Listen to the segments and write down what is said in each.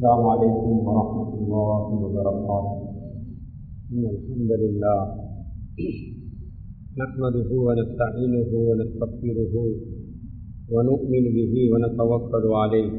السلام عليكم ورحمة الله وبركاته إن الحمد لله نحمده ونستعينه ونستغفره ونؤمن به ونتوكل عليه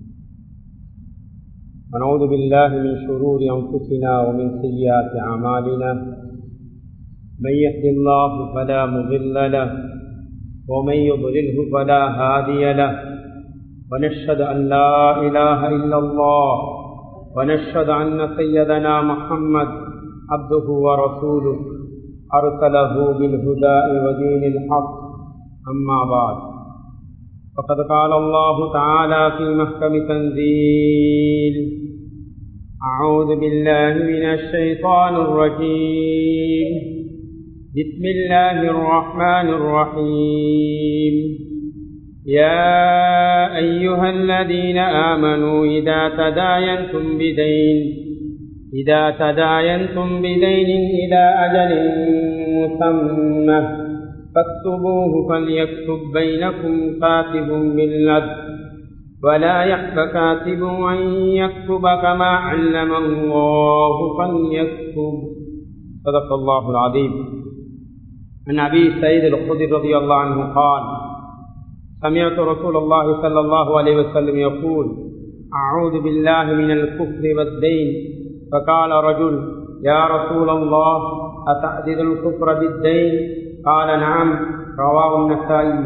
ونعوذ بالله من شرور أنفسنا ومن سيئات أعمالنا من يهد الله فلا مضل له ومن يضلله فلا هادي له ونشهد أن لا إله إلا الله ونشهد أن سيدنا محمد عبده ورسوله أرسله بالهدى ودين الحق أما بعد فقد قال الله تعالى في محكم تنزيل أعوذ بالله من الشيطان الرجيم بسم الله الرحمن الرحيم يا أيها الذين آمنوا إذا تداينتم بدين إذا تداينتم بدين إلى أجل مسمى فاكتبوه فليكتب بينكم كاتب بالعدل ولا يحب كاتب أن يكتب كما علم الله فليكتب صدق الله العظيم عن أبي سيد الخدري رضي الله عنه قال سمعت رسول الله صلى الله عليه وسلم يقول أعوذ بالله من الكفر والدين فقال رجل يا رسول الله أتعدد الكفر بالدين قال نعم رواه النسائي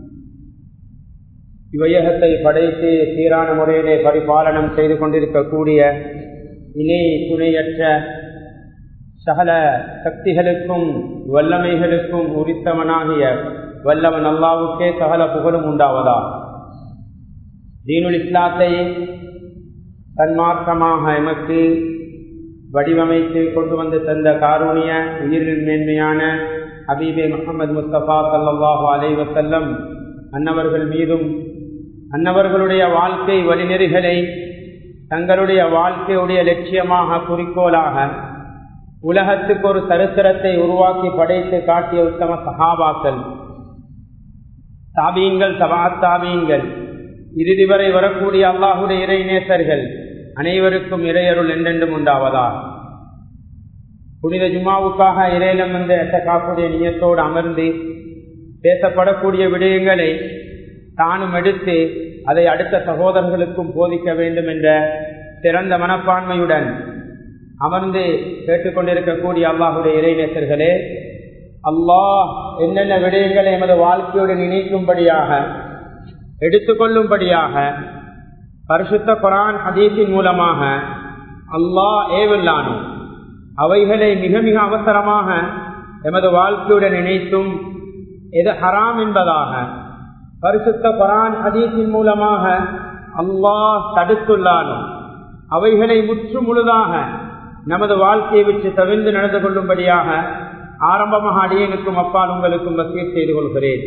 இவையகத்தை படைத்து சீரான முறையிலே பரிபாலனம் செய்து கொண்டிருக்கக்கூடிய இணை துணையற்ற சகல சக்திகளுக்கும் வல்லமைகளுக்கும் உரித்தவனாகிய வல்லவன் அல்லாவுக்கே சகல புகழும் உண்டாவதா தீனுல் இஸ்லாத்தை தன்மார்க்கமாக எமக்கு வடிவமைத்து கொண்டு வந்து தந்த காரூணிய உயிரில் மேன்மையான ஹபீபே முகமது முஸ்தபா சல்லாஹு அலை வசல்லம் அன்னவர்கள் மீதும் அன்னவர்களுடைய வாழ்க்கை வழிநெறிகளை தங்களுடைய வாழ்க்கையுடைய லட்சியமாக குறிக்கோளாக உலகத்துக்கு ஒரு சரித்திரத்தை உருவாக்கி படைத்து காட்டிய உத்தம சகாபாக்கள் தாபீன்கள் சபா தாபீன்கள் இறுதி வரை வரக்கூடிய அல்லாஹுடைய இறை நேசர்கள் அனைவருக்கும் இறையருள் என்றென்றும் உண்டாவதா புனித ஜுமாவுக்காக இறையிலம் வந்து காக்கூடிய நியத்தோடு அமர்ந்து பேசப்படக்கூடிய விடயங்களை தானும் எடுத்து அதை அடுத்த சகோதரர்களுக்கும் போதிக்க வேண்டும் என்ற சிறந்த மனப்பான்மையுடன் அமர்ந்து கேட்டுக்கொண்டிருக்கக்கூடிய அல்லாஹுடைய இறைநேசர்களே அல்லாஹ் என்னென்ன விடயங்களை எமது வாழ்க்கையுடன் இணைக்கும்படியாக எடுத்துக்கொள்ளும்படியாக பரிசுத்த குரான் ஹதீஸின் மூலமாக அல்லாஹ் ஏவல்லானோ அவைகளை மிக மிக அவசரமாக எமது வாழ்க்கையுடன் இணைத்தும் எது ஹராம் என்பதாக பரிசுத்த குரான் ஹதீஸின் மூலமாக அல்லாஹ் தடுத்துள்ளானோ அவைகளை முற்று முழுதாக நமது வாழ்க்கையை விட்டு தவிர்ந்து நடந்து கொள்ளும்படியாக ஆரம்பமாக அடியனுக்கும் அப்பால் உங்களுக்கும் வசீர் செய்து கொள்கிறேன்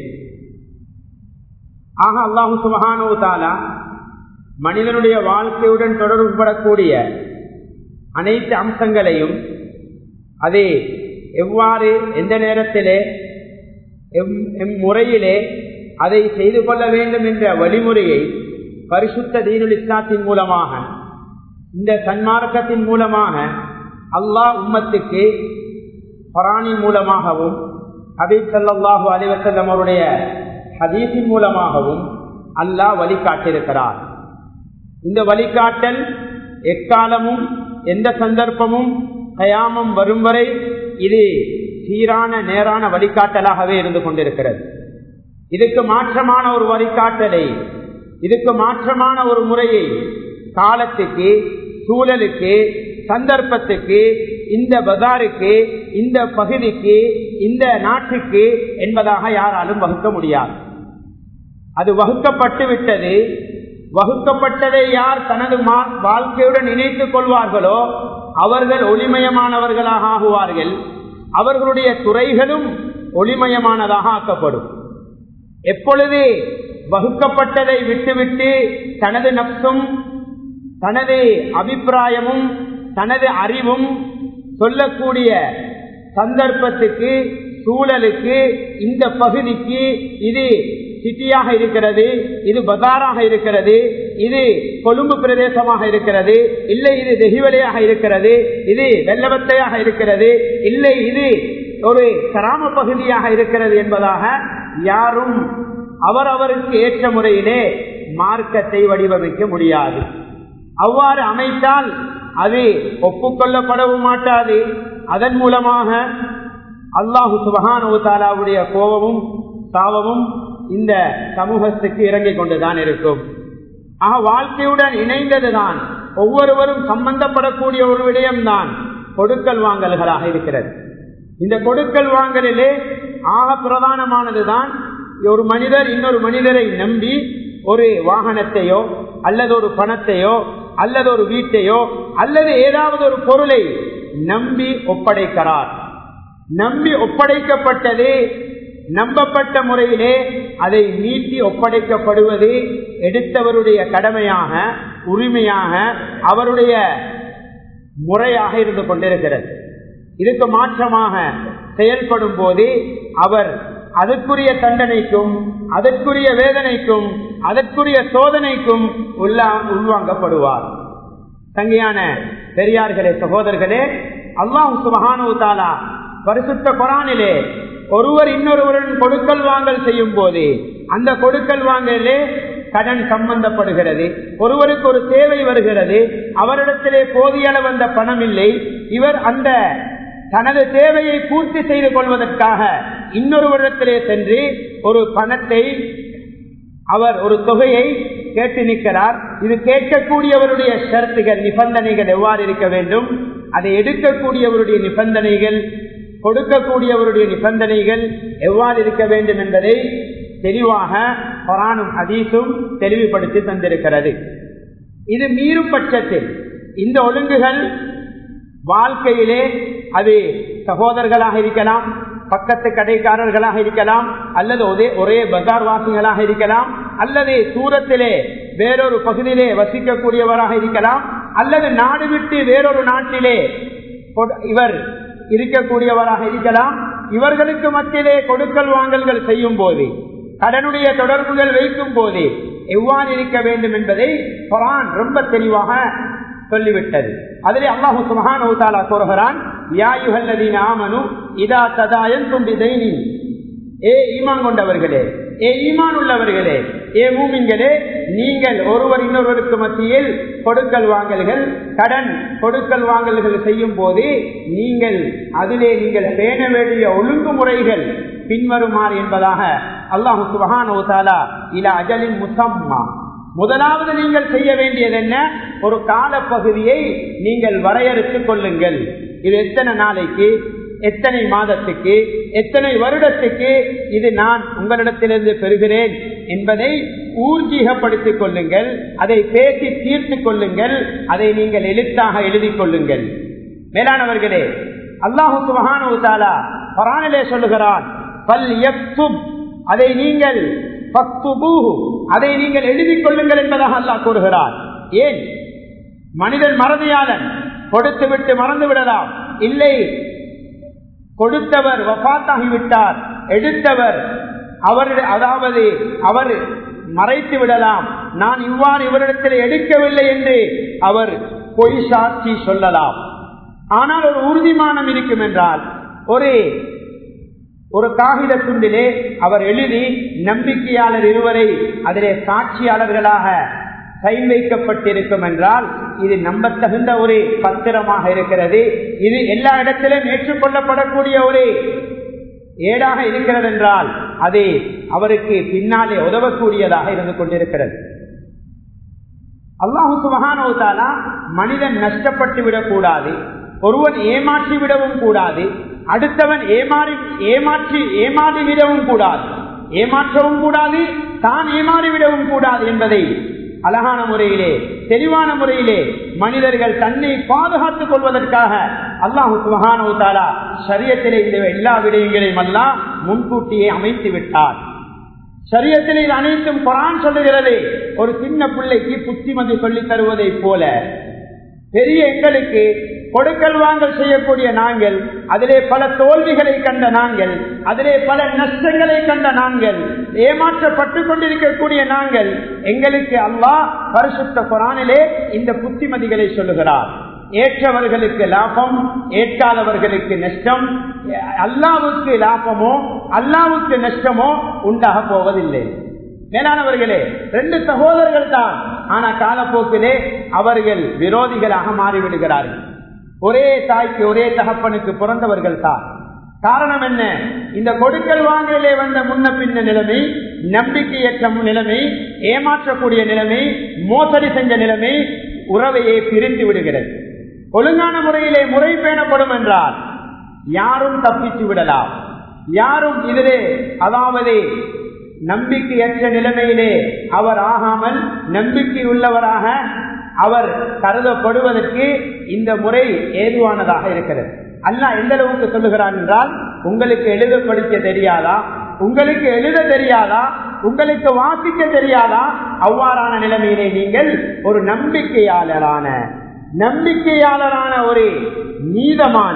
ஆக அல்லாஹு சுபஹானோ தாலா மனிதனுடைய வாழ்க்கையுடன் தொடர்புபடக்கூடிய அனைத்து அம்சங்களையும் அதே எவ்வாறு எந்த நேரத்திலே எம் முறையிலே அதை செய்து கொள்ள வேண்டும் என்ற வழிமுறையை பரிசுத்த தீனுல் இஸ்லாத்தின் மூலமாக இந்த சன்மார்க்கத்தின் மூலமாக அல்லாஹ் உம்மத்துக்கு பரானின் மூலமாகவும் ஹபீப் சல்லாஹூ அலிவசல்லம் அவருடைய ஹதீஸின் மூலமாகவும் அல்லாஹ் வழிகாட்டியிருக்கிறார் இந்த வழிகாட்டல் எக்காலமும் எந்த சந்தர்ப்பமும் கயாமம் வரும் வரை இது சீரான நேரான வழிகாட்டலாகவே இருந்து கொண்டிருக்கிறது இதுக்கு மாற்றமான ஒரு வழிகாட்டலை இதுக்கு மாற்றமான ஒரு முறையை காலத்துக்கு சூழலுக்கு சந்தர்ப்பத்துக்கு இந்த பஜாருக்கு இந்த பகுதிக்கு இந்த நாட்டுக்கு என்பதாக யாராலும் வகுக்க முடியாது அது வகுக்கப்பட்டு விட்டது வகுக்கப்பட்டதை யார் தனது வாழ்க்கையுடன் இணைத்துக் கொள்வார்களோ அவர்கள் ஒளிமயமானவர்களாக ஆகுவார்கள் அவர்களுடைய துறைகளும் ஒளிமயமானதாக ஆக்கப்படும் எப்பொழுது வகுக்கப்பட்டதை விட்டுவிட்டு தனது நப்சும் தனது அபிப்பிராயமும் தனது அறிவும் சொல்லக்கூடிய சந்தர்ப்பத்துக்கு சூழலுக்கு இந்த பகுதிக்கு இது சிட்டியாக இருக்கிறது இது பஜாராக இருக்கிறது இது கொழும்பு பிரதேசமாக இருக்கிறது இல்லை இது தெஹிவலையாக இருக்கிறது இது வெள்ளவத்தையாக இருக்கிறது இல்லை இது ஒரு கிராம பகுதியாக இருக்கிறது என்பதாக யாரும் அவரவருக்கு ஏற்ற முறையிலே மார்க்கத்தை வடிவமைக்க முடியாது அவ்வாறு அமைத்தால் அது ஒப்புக்கொள்ளப்படவும் மாட்டாது அதன் மூலமாக அல்லாஹு சுபகானுவத்தாலாவுடைய கோபமும் சாபமும் இந்த சமூகத்துக்கு இறங்கிக் கொண்டுதான் இருக்கும் ஆக வாழ்க்கையுடன் இணைந்ததுதான் ஒவ்வொருவரும் சம்பந்தப்படக்கூடிய ஒரு விடயம்தான் கொடுக்கல் வாங்கல்களாக இருக்கிறது இந்த கொடுக்கல் வாங்கலிலே ஆக பிரதானமானதுதான் ஒரு மனிதர் இன்னொரு மனிதரை நம்பி ஒரு வாகனத்தையோ அல்லது ஒரு பணத்தையோ அல்லது ஒரு வீட்டையோ அல்லது ஏதாவது ஒரு பொருளை நம்பி ஒப்படைக்கிறார் நம்பி ஒப்படைக்கப்பட்டது நம்பப்பட்ட முறையிலே அதை நீட்டி ஒப்படைக்கப்படுவது எடுத்தவருடைய கடமையாக உரிமையாக அவருடைய முறையாக இருந்து கொண்டிருக்கிறது இதுக்கு மாற்றமாக செயல்படும் போது அவர் அதற்குரிய தண்டனைக்கும் அதற்குரிய வேதனைக்கும் அதற்குரிய சோதனைக்கும் உள்ளா உள்வாங்கப்படுவார் தங்கையான பெரியார்களே சகோதரர்களே அல்லாஹு சுபஹானு தாலா பரிசுத்த குரானிலே ஒருவர் இன்னொருவருடன் கொடுக்கல் வாங்கல் செய்யும் போது அந்த கொடுக்கல் வாங்கலே கடன் சம்பந்தப்படுகிறது ஒருவருக்கு ஒரு தேவை வருகிறது அவரிடத்திலே போதிய அளவு அந்த பணம் இல்லை இவர் அந்த தனது தேவையை பூர்த்தி செய்து கொள்வதற்காக இன்னொருவரிடத்திலே சென்று ஒரு பணத்தை அவர் ஒரு தொகையை கேட்டு நிற்கிறார் இது கேட்கக்கூடியவருடைய ஷரத்துகள் நிபந்தனைகள் எவ்வாறு இருக்க வேண்டும் அதை எடுக்கக்கூடியவருடைய நிபந்தனைகள் கொடுக்கக்கூடியவருடைய நிபந்தனைகள் எவ்வாறு இருக்க வேண்டும் என்பதை தெளிவாக கொரானும் அதீசும் தெளிவுபடுத்தி தந்திருக்கிறது இது மீறும் பட்சத்தில் இந்த ஒழுங்குகள் வாழ்க்கையிலே அது சகோதரர்களாக இருக்கலாம் பக்கத்து கடைக்காரர்களாக இருக்கலாம் அல்லது ஒரே ஒரே பஜார் வாசிகளாக இருக்கலாம் அல்லது தூரத்திலே வேறொரு பகுதியிலே வசிக்கக்கூடியவராக இருக்கலாம் அல்லது நாடு விட்டு வேறொரு நாட்டிலே இவர் இருக்கக்கூடியவராக இருக்கலாம் இவர்களுக்கு மத்தியிலே கொடுக்கல் வாங்கல்கள் செய்யும் போது கடனுடைய தொடர்புகள் வைக்கும் போது எவ்வாறு இருக்க வேண்டும் என்பதை குரான் ரொம்ப தெளிவாக சொல்லிவிட்டது அதிலே அல்லாஹு சுமகான கூறுகிறான் இதா ததாயன் தும்பி தைனி ஏ ஈமான் கொண்டவர்களே ஏ ஈமான் உள்ளவர்களே ஏ மூமின்களே நீங்கள் ஒருவர் இன்னொருவருக்கு மத்தியில் கொடுக்கல் வாங்கல்கள் கடன் கொடுக்கல் வாங்கல்கள் செய்யும் போது நீங்கள் அதிலே நீங்கள் பேண வேண்டிய ஒழுங்குமுறைகள் பின்வருமாறு என்பதாக அல்லாஹு சுபகானோதாலா இல அஜலின் முசம்மா முதலாவது நீங்கள் செய்ய வேண்டியது என்ன ஒரு காலப்பகுதியை நீங்கள் வரையறுத்துக் கொள்ளுங்கள் இது எத்தனை நாளைக்கு எத்தனை மாதத்துக்கு எத்தனை வருடத்துக்கு இது நான் உங்களிடத்திலிருந்து பெறுகிறேன் என்பதை ஊர்ஜீகப்படுத்திக் கொள்ளுங்கள் அதை பேசி தீர்த்து கொள்ளுங்கள் அதை நீங்கள் எழுத்தாக எழுதி கொள்ளுங்கள் மேலானவர்களே அல்லாஹு சுபஹானுதாலா பரானிலே சொல்லுகிறான் பல் யக்துப் அதை நீங்கள் அதை நீங்கள் எழுதிக் கொள்ளுங்கள் என்பதாக அல்லாஹ் கூறுகிறார் ஏன் மனிதன் மறதியாளன் கொடுத்து விட்டு மறந்து விடலாம் இல்லை கொடுத்தவர் வபாத்தாகிவிட்டார் எடுத்தவர் அவர் அதாவது அவர் மறைத்து விடலாம் நான் இவ்வாறு இவரிடத்தில் எடுக்கவில்லை என்று அவர் பொய் சாட்சி சொல்லலாம் ஆனால் ஒரு உறுதிமானம் இருக்கும் என்றால் ஒரு ஒரு காகித துண்டிலே அவர் எழுதி நம்பிக்கையாளர் இருவரை அதிலே சாட்சியாளர்களாக சைன் வைக்கப்பட்டிருக்கும் என்றால் இது நம்பத்தகுந்த ஒரு பத்திரமாக இருக்கிறது இது எல்லா இடத்திலும் ஏற்றுக்கொள்ளப்படக்கூடிய ஒரு ஏடாக இருக்கிறது என்றால் அது அவருக்கு பின்னாலே உதவக்கூடியதாக இருந்து கொண்டிருக்கிறது அல்லாஹு சுபகானோதாலா மனிதன் நஷ்டப்பட்டு விடக்கூடாது ஒருவன் ஏமாற்றி விடவும் கூடாது அடுத்தவன் ஏமாறி ஏமாற்றி ஏமாறி விடவும் கூடாது ஏமாற்றவும் கூடாது தான் ஏமாறி விடவும் கூடாது என்பதை அழகான முறையிலே தெளிவான முறையிலே மனிதர்கள் தன்னை பாதுகாத்துக் கொள்வதற்காக அல்லாஹு சுகானோதாலா சரியத்திலே இந்த எல்லா விடயங்களையும் எல்லாம் முன்கூட்டியே அமைத்து விட்டார் சரியத்தில் இது அனைத்தும் குரான் சொல்லுகிறது ஒரு சின்ன பிள்ளைக்கு புத்திமதி சொல்லித் தருவதை போல பெரிய எங்களுக்கு கொடுக்கல் வாங்கல் செய்யக்கூடிய நாங்கள் அதிலே பல தோல்விகளை கண்ட நாங்கள் அதிலே பல நஷ்டங்களை கண்ட நாங்கள் ஏமாற்றப்பட்டு கொண்டிருக்கக்கூடிய நாங்கள் எங்களுக்கு அல்லாஹ் பரிசுத்த குரானிலே இந்த புத்திமதிகளை சொல்லுகிறார் ஏற்றவர்களுக்கு லாபம் ஏற்காதவர்களுக்கு நஷ்டம் அல்லாவுக்கு லாபமோ அல்லாவுக்கு நஷ்டமோ உண்டாக போவதில்லை மேலானவர்களே ரெண்டு சகோதரர்கள் தான் ஆனா காலப்போக்கிலே அவர்கள் விரோதிகளாக மாறிவிடுகிறார்கள் ஒரே தாய்க்கு ஒரே தகப்பனுக்கு பிறந்தவர்கள் தான் காரணம் என்ன இந்த கொடுக்கல் வாங்கலே வந்த முன்ன பின்ன நிலைமை நம்பிக்கையற்ற நிலைமை ஏமாற்றக்கூடிய நிலைமை மோசடி செஞ்ச நிலைமை உறவையே பிரிந்து விடுகிறது ஒழுங்கான முறையிலே முறை பேணப்படும் என்றால் யாரும் தப்பித்து விடலாம் யாரும் இதிலே அதாவது நம்பிக்கையற்ற நிலைமையிலே அவர் ஆகாமல் நம்பிக்கை உள்ளவராக அவர் கருதப்படுவதற்கு இந்த முறை ஏதுவானதாக இருக்கிறது அல்ல எந்த அளவுக்கு சொல்லுகிறான் என்றால் உங்களுக்கு எழுத படிக்க தெரியாதா உங்களுக்கு எழுத தெரியாதா உங்களுக்கு வாசிக்க தெரியாதா அவ்வாறான நிலைமையிலே நீங்கள் ஒரு நம்பிக்கையாளரான நம்பிக்கையாளரான ஒரு நீதமான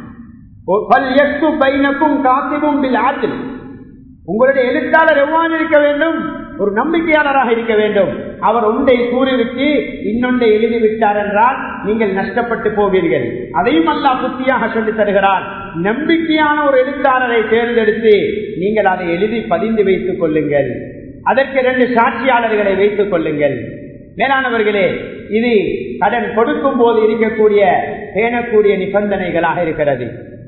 பைனக்கும் காசிவும் ஆற்றில் உங்களுடைய எழுத்தாளர் எவ்வாறு இருக்க வேண்டும் ஒரு நம்பிக்கையாளராக இருக்க வேண்டும் அவர் ஒன்றை கூறிவிட்டு இன்னொன்றை எழுதிவிட்டார் என்றால் நீங்கள் நஷ்டப்பட்டு போவீர்கள் அதையும் அல்லா புத்தியாக சொல்லி தருகிறார் நம்பிக்கையான ஒரு எழுத்தாளரை தேர்ந்தெடுத்து நீங்கள் அதை எழுதி பதிந்து வைத்துக் கொள்ளுங்கள் அதற்கு இரண்டு சாட்சியாளர்களை வைத்துக் கொள்ளுங்கள் மேலானவர்களே இது கடன் கொடுக்கும் போது இருக்கக்கூடிய பேணக்கூடிய நிபந்தனைகளாக இருக்கிறது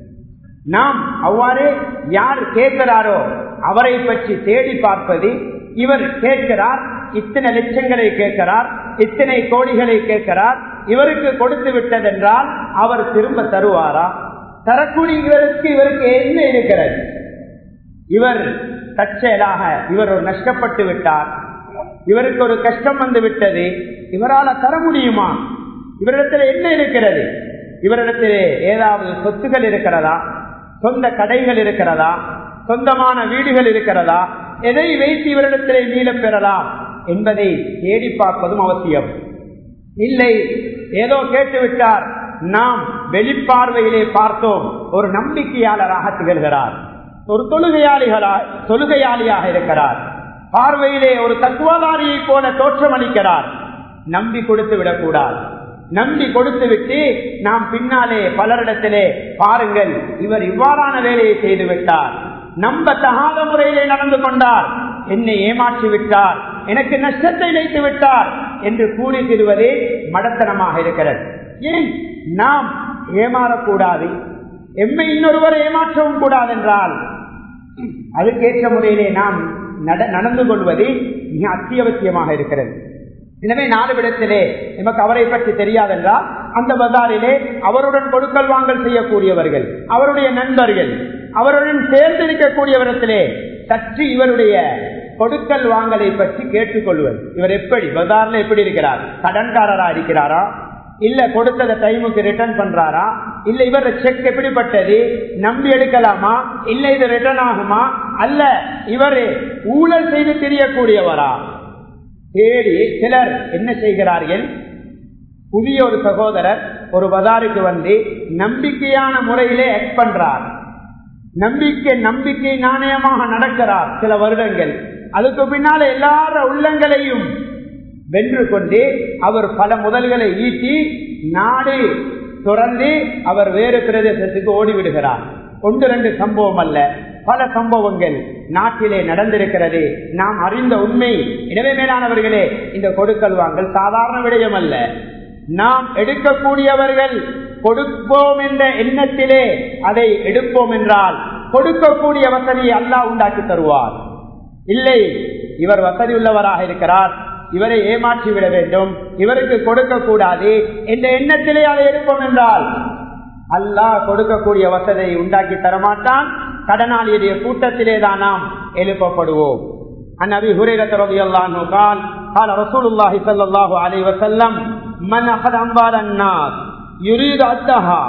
நாம் அவ்வாறு யார் கேட்கிறாரோ அவரை பற்றி தேடி பார்ப்பது இவர் கேட்கிறார் இத்தனை லட்சங்களை கேட்கிறார் இத்தனை கோடிகளை கேட்கிறார் இவருக்கு கொடுத்து விட்டதென்றால் அவர் திரும்ப தருவாரா தரக்கூடியவருக்கு இவருக்கு என்ன இருக்கிறது இவர் தற்செயலாக இவர் ஒரு நஷ்டப்பட்டு விட்டார் இவருக்கு ஒரு கஷ்டம் வந்து விட்டது இவரால் தர முடியுமா இவரிடத்தில் என்ன இருக்கிறது இவரிடத்தில் ஏதாவது சொத்துகள் இருக்கிறதா சொந்த கடைகள் இருக்கிறதா சொந்தமான வீடுகள் இருக்கிறதா எதை வைத்து இவரிடத்திலே மீள பெறலாம் என்பதை தேடி பார்ப்பதும் அவசியம் இல்லை ஏதோ கேட்டுவிட்டார் நாம் வெளிப்பார்வையிலே பார்த்தோம் ஒரு நம்பிக்கையாளராக திகழ்கிறார் ஒரு தொழுகையாளிகளா தொழுகையாளியாக இருக்கிறார் பார்வையிலே ஒரு தத்துவாதாரியை போல தோற்றமளிக்கிறார் நம்பி கொடுத்து விடக்கூடாது நம்பி கொடுத்து விட்டு நாம் பின்னாலே பலரிடத்திலே பாருங்கள் இவர் இவ்வாறான வேலையை செய்து விட்டார் நம்ப தகாத முறையிலே நடந்து கொண்டார் என்னை ஏமாற்றி விட்டார் எனக்கு நஷ்டத்தை வைத்து விட்டார் என்று கூறி திருவதே மடத்தனமாக இருக்கிறது ஏன் நாம் ஏமாறக்கூடாது எம்மை இன்னொருவர் ஏமாற்றவும் கூடாது என்றால் அதுக்கேற்ற முறையிலே நாம் நடந்து கொள்வது மிக அத்தியாவசியமாக இருக்கிறது எனவே நாலு விடத்திலே நமக்கு அவரை பற்றி தெரியாதென்றால் அந்த பஜாரிலே அவருடன் கொடுக்கல் வாங்கல் செய்யக்கூடியவர்கள் அவருடைய நண்பர்கள் அவருடன் சேர்ந்து இருக்கக்கூடியவரத்திலே சற்று இவருடைய கொடுக்கல் வாங்கலை பற்றி கேட்டுக்கொள்வது இவர் எப்படி பஜார்ல எப்படி இருக்கிறார் கடன்காரரா இருக்கிறாரா இல்ல கொடுத்தத டைமுக்கு ரிட்டர்ன் பண்றாரா இல்ல இவர் செக் எப்படிப்பட்டது நம்பி எடுக்கலாமா இல்ல இது ரிட்டர்ன் ஆகுமா அல்ல இவர் ஊழல் செய்து தெரியக்கூடியவரா தேடி சிலர் என்ன செய்கிறார்கள் புதிய ஒரு சகோதரர் ஒரு பதாருக்கு வந்து நம்பிக்கையான முறையிலே ஆக்ட் பண்றார் நம்பிக்கை நம்பிக்கை நாணயமாக நடக்கிறார் சில வருடங்கள் அதுக்கு பின்னால எல்லார உள்ளங்களையும் வென்று கொண்டு அவர் பல முதல்களை ஈட்டி நாடு துறந்து அவர் வேறு பிரதேசத்துக்கு ஓடிவிடுகிறார் ஒன்று ரெண்டு சம்பவம் அல்ல பல சம்பவங்கள் நாட்டிலே நடந்திருக்கிறது நாம் அறிந்த உண்மை எனவே மேலானவர்களே இந்த கொடுக்கல் வாங்கல் சாதாரண விடயம் அல்ல நாம் எடுக்கக்கூடியவர்கள் கொடுப்போம் என்ற எண்ணத்திலே அதை எடுப்போம் என்றால் கொடுக்கக்கூடிய வசதியை அல்லாஹ் உண்டாக்கி தருவார் இல்லை இவர் வசதி உள்ளவராக இருக்கிறார் இவரை ஏமாற்றி விட வேண்டும் இவருக்கு கொடுக்க கூடாது என்ற எண்ணத்திலே அதை எடுப்போம் என்றால் அல்லாஹ் கொடுக்கக்கூடிய வசதியை உண்டாக்கி தரமாட்டான் கடனாளியுடைய கூட்டத்திலே தான் நாம் எழுப்பப்படுவோம் عن ابي هريره رضي الله عنه قال قال رسول الله صلى الله عليه وسلم من اخذ اموال الناس يريد ادها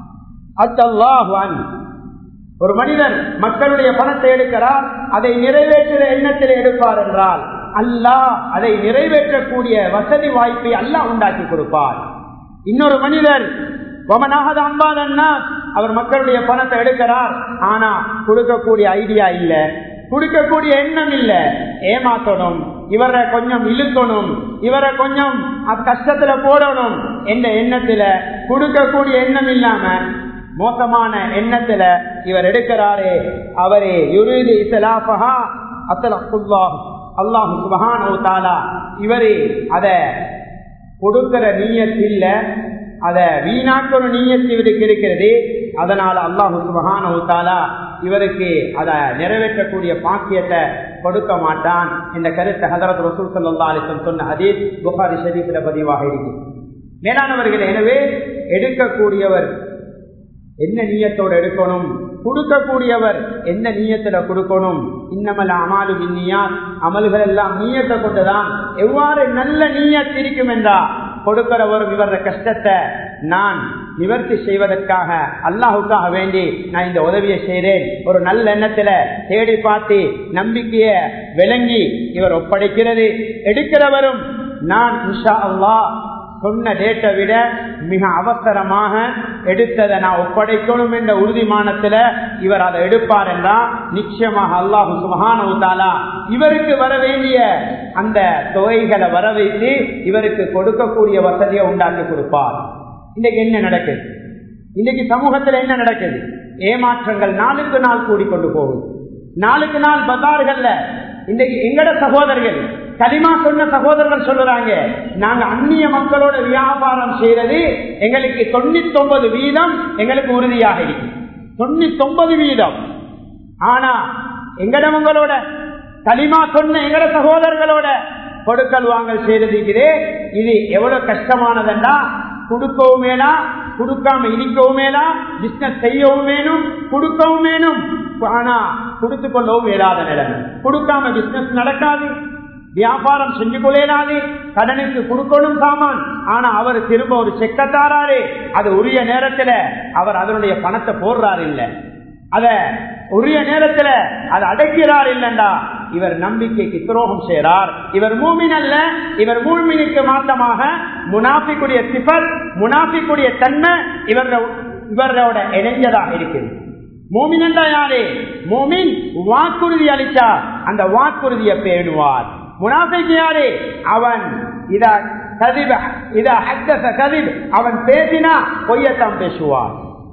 ادى الله عنه ஒரு மனிதர் மக்களுடைய பணத்தை எடுக்கிறார் அதை நிறைவேற்றுற எண்ணத்தில் எடுப்பார் என்றால் அல்லாஹ் அதை நிறைவேற்றக்கூடிய வசதி வாய்ப்பை அல்லாஹ் உண்டாக்கி கொடுப்பார் இன்னொரு மனிதர் அவர் மக்களுடைய பணத்தை எடுக்கிறார் ஆனா கொடுக்கக்கூடிய ஐடியா இல்ல கொடுக்கக்கூடிய எண்ணம் இல்ல ஏமாத்தணும் இவரை கொஞ்சம் இழுக்கணும் இவரை கொஞ்சம் கஷ்டத்துல போடணும் என்ற எண்ணத்துல கொடுக்கக்கூடிய எண்ணம் இல்லாம மோசமான எண்ணத்துல இவர் எடுக்கிறாரே அவரே யுரீது இஸ்லாஃபஹா அத்தலகுல்லாஹ் அல்லாஹு சுபஹானஹு தஆலா இவரே அத கொடுக்கிற நீயத்தில் அத வீணாக்கிற நீயத்து இவருக்கு இருக்கிறது அதனால அல்லாஹு சுபஹானஹு தஆலா இவருக்கு அத நிறைவேற்றக்கூடிய பாக்கியத்தை கொடுக்க மாட்டான் இந்த கருத்தை ஹதரத் ரசூல் ஸல்லல்லாஹு அலைஹி வஸல்லம் சொன்ன ஹதீஸ் புகாரி ஷரீஃபில் பதிவாக இருக்கு மேலானவர்கள் எனவே எடுக்கக்கூடியவர் என்ன நீயத்தோடு எடுக்கணும் கொடுக்கக்கூடியவர் என்ன நீயத்துல கொடுக்கணும் இன்னமல் அமாலு மின்னியார் அமல்கள் எல்லாம் நீயத்தை கொண்டுதான் எவ்வாறு நல்ல நீயத் இருக்கும் என்றா கொடுக்கிறவரும் இவர கஷ்டத்தை நான் நிவர்த்தி செய்வதற்காக அல்லாஹுக்காக வேண்டி நான் இந்த உதவியை செய்கிறேன் ஒரு நல்ல எண்ணத்துல தேடி பார்த்து நம்பிக்கைய விளங்கி இவர் ஒப்படைக்கிறது எடுக்கிறவரும் நான் இன்ஷா அல்லாஹ் சொன்ன டேட்டை விட மிக அவசரமாக எடுத்ததை நான் ஒப்படைக்கணும் என்ற உறுதிமானத்துல இவர் அதை எடுப்பார் என்றா நிச்சயமாக அல்லாஹு சுமகானவுத்தாலா இவருக்கு வர வேண்டிய அந்த தொகைகளை வர வைத்து இவருக்கு கொடுக்கக்கூடிய வசதியை உண்டாக்கி கொடுப்பார் இன்னைக்கு என்ன நடக்குது இன்னைக்கு சமூகத்துல என்ன நடக்குது ஏமாற்றங்கள் நாளுக்கு நாள் கூடிக்கொண்டு போகுது நாளுக்கு நாள் பஜார்கள்ல இன்றைக்கு எங்கட சகோதரர்கள் களிமா சொன்ன சகோதரர்கள் சொல்லுறாங்க நாங்க அந்நிய மக்களோட வியாபாரம் செய்யறது எங்களுக்கு தொண்ணூத்தி ஒன்பது வீதம் எங்களுக்கு உறுதியாக இருக்கு தொண்ணூத்தி ஒன்பது வீதம் ஆனா எங்கடவங்களோட களிமா சொன்ன எங்கட சகோதரர்களோட கொடுக்கல் வாங்கல் செய்யறதுக்கிறே இது எவ்வளவு கஷ்டமானதுண்டா கொடுக்கவும் வேணாம் கொடுக்காம இருக்கவும் வேணாம் பிசினஸ் செய்யவும் வேணும் கொடுக்கவும் வேணும் ஆனா கொடுத்து கொள்ளவும் இயலாத நிலைமை கொடுக்காம பிசினஸ் நடக்காது வியாபாரம் செஞ்சு கொள்ளையிடாது கடனுக்கு கொடுக்கணும் சாமான் ஆனா அவர் திரும்ப ஒரு செக்க தாராரு அது உரிய நேரத்துல அவர் அதனுடைய பணத்தை போடுறாரு இல்ல அத உரிய நேரத்துல அதை அடைக்கிறார் இல்லண்டா இவர் நம்பிக்கைக்கு துரோகம் செய்கிறார் இவர் மூமின் அல்ல இவர் மூமினுக்கு மாற்றமாக முனாஃபிக்குடைய சிபர் முனாஃபிக்குடைய தன்மை இவரோட இவரோட இணைஞ்சதாக இருக்குது மூமின் என்றா யாரு மூமின் வாக்குறுதி அளித்தா அந்த வாக்குறுதியை பேணுவார் முனாஃபிக் யாரு அவன் இத கதிப இத ஹத்தச கதிப் அவன் பேசினா பொய்யத்தான் பேசுவான்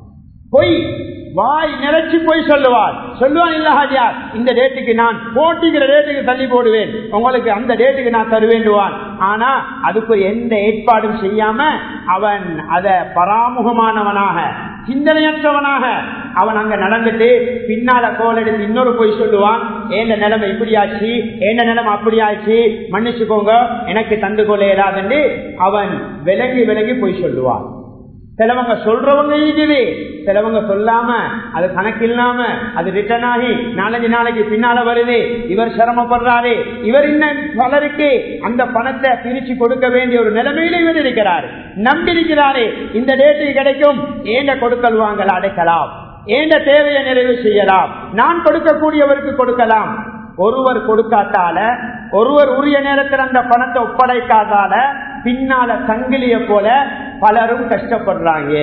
பொய் வாய் நிறைச்சு போய் சொல்லுவார் சொல்லுவான் இல்ல ஹாஜியார் இந்த டேட்டுக்கு நான் போட்டிக்கிற டேட்டுக்கு தள்ளி போடுவேன் உங்களுக்கு அந்த டேட்டுக்கு நான் தருவேண்டுவான் ஆனா அதுக்கு எந்த ஏற்பாடும் செய்யாம அவன் அத பராமுகமானவனாக சிந்தனையற்றவனாக அவன் அங்க நடந்துட்டு பின்னால கோல் எடுத்து இன்னொரு போய் சொல்லுவான் ஏந்த நிலைமை இப்படியாச்சு ஏந்த நிலைமை அப்படியாச்சு மன்னிச்சுக்கோங்க எனக்கு தந்து கொள்ள இயலாதுன்னு அவன் விலகி விலகி போய் சொல்லுவான் சிலவங்க சொல்றவங்க இருக்குது சிலவங்க சொல்லாம அது கணக்கில்லாம அது ரிட்டர்ன் ஆகி நாலஞ்சு நாளைக்கு பின்னால வருது இவர் சிரமப்படுறாரு இவர் இன்னும் பலருக்கு அந்த பணத்தை பிரிச்சு கொடுக்க வேண்டிய ஒரு நிலைமையில இவர் இருக்கிறார் நம்பி இருக்கிறாரு இந்த டேட்டுக்கு கிடைக்கும் ஏண்ட கொடுக்கல் வாங்கல அடைக்கலாம் ஏண்ட தேவையை நிறைவு செய்யலாம் நான் கொடுக்கக்கூடியவருக்கு கொடுக்கலாம் ஒருவர் கொடுக்காட்டால ஒருவர் உரிய நேரத்தில் அந்த பணத்தை ஒப்படைக்காதால பின்னால சங்கிலிய போல பலரும் கஷ்டப்படுறாங்க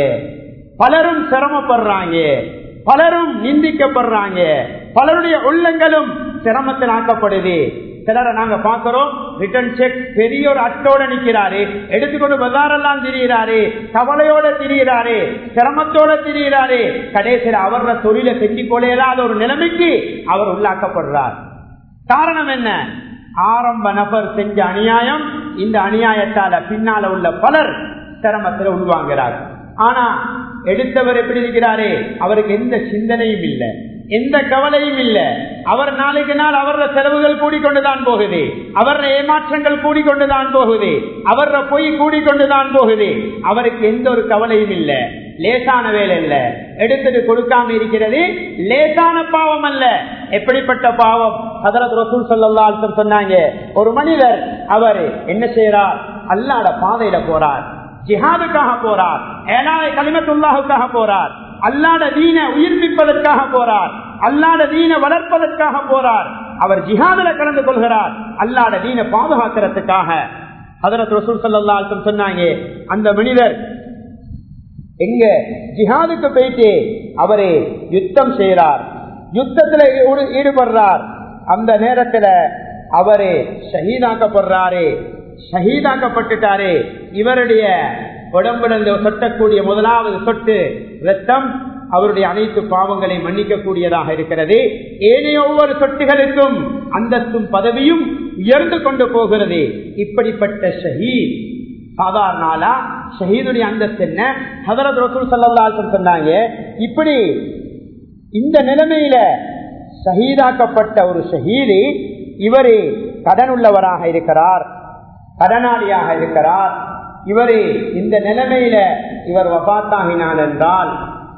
பலரும் சிரமப்படுறாங்க பலரும் நிந்திக்கப்படுறாங்க பலருடைய உள்ளங்களும் சிரமத்தில் ஆக்கப்படுது சிலரை நாங்க பாக்குறோம் ரிட்டர்ன் செக் பெரிய ஒரு அட்டோட நிக்கிறாரு எடுத்துக்கொண்டு பஜாரெல்லாம் திரியிறாரு கவலையோட திரியிறாரு சிரமத்தோட திரியிறாரு கடைசியில் அவரோட தொழிலை செஞ்சு கொள்ளையில்லாத ஒரு நிலைமைக்கு அவர் உள்ளாக்கப்படுறார் காரணம் என்ன ஆரம்ப நபர் செஞ்ச அநியாயம் இந்த அநியாயத்தால பின்னால உள்ள பலர் சிரமத்தில் உள்வாங்கிறார் ஆனா எடுத்தவர் எப்படி இருக்கிறாரு அவருக்கு எந்த சிந்தனையும் இல்லை எந்த கவலையும் இல்லை அவர் நாளைக்கு நாள் அவர செலவுகள் கூடிக்கொண்டுதான் போகுது அவர ஏமாற்றங்கள் கூடிக்கொண்டுதான் போகுது அவர பொய் கூடிக்கொண்டுதான் போகுது அவருக்கு எந்த ஒரு கவலையும் இல்லை லேசான வேலை இல்ல எடுத்துட்டு கொடுக்காம இருக்கிறது லேசான பாவம் அல்ல எப்படிப்பட்ட பாவம் ஹதரத் ரசூல் சொல்லா சொன்னாங்க ஒரு மனிதர் அவர் என்ன செய்யறார் அல்லாட பாதையில போறார் ஜிஹாதுக்காக போறார் ஏழாய கலிமத்துல்லாவுக்காக போறார் அல்லாட தீன உயிர்ப்பிப்பதற்காக போறார் அல்லாட தீன வளர்ப்பதற்காக போறார் அவர் ஜிஹாதுல கலந்து கொள்கிறார் அல்லாட தீன பாதுகாக்கிறதுக்காக ஹதரத் ரசூல் சல்லா சொன்னாங்க அந்த மனிதர் எங்க ஜிஹாதுக்கு போயிட்டு அவரு யுத்தம் செய்யறார் யுத்தத்துல ஈடு- ஈடுபடுறார் அந்த நேரத்துல அவரு ஷஹீதாக்கப்படுறாரு ஷஹீதாக்கப்பட்டுட்டாரு இவருடைய உடம்புல இருந்து சொட்டக்கூடிய முதலாவது சொட்டு ரத்தம் அவருடைய அனைத்து பாவங்களை மன்னிக்க கூடியதாக இருக்கிறது ஏனைய ஒவ்வொரு சொட்டுகளுக்கும் அந்தஸ்தும் பதவியும் உயர்ந்து கொண்டு போகிறது இப்படிப்பட்ட ஷஹீத் சாதாரண ஆளா ஷஹீதுடைய அந்தஸ்து என்ன ஹதரத் ரசூல் ஸல்லல்லாஹு அலைஹி வஸல்லம் சொன்னாங்க இப்படி இந்த நிலைமையில ஷஹீதாக்கப்பட்ட ஒரு ஷஹீது இவரு கடன் உள்ளவராக இருக்கிறார் கடனாளியாக இருக்கிறார் இவரு இந்த நிலைமையில இவர் வபாத்தாகினார் என்றால்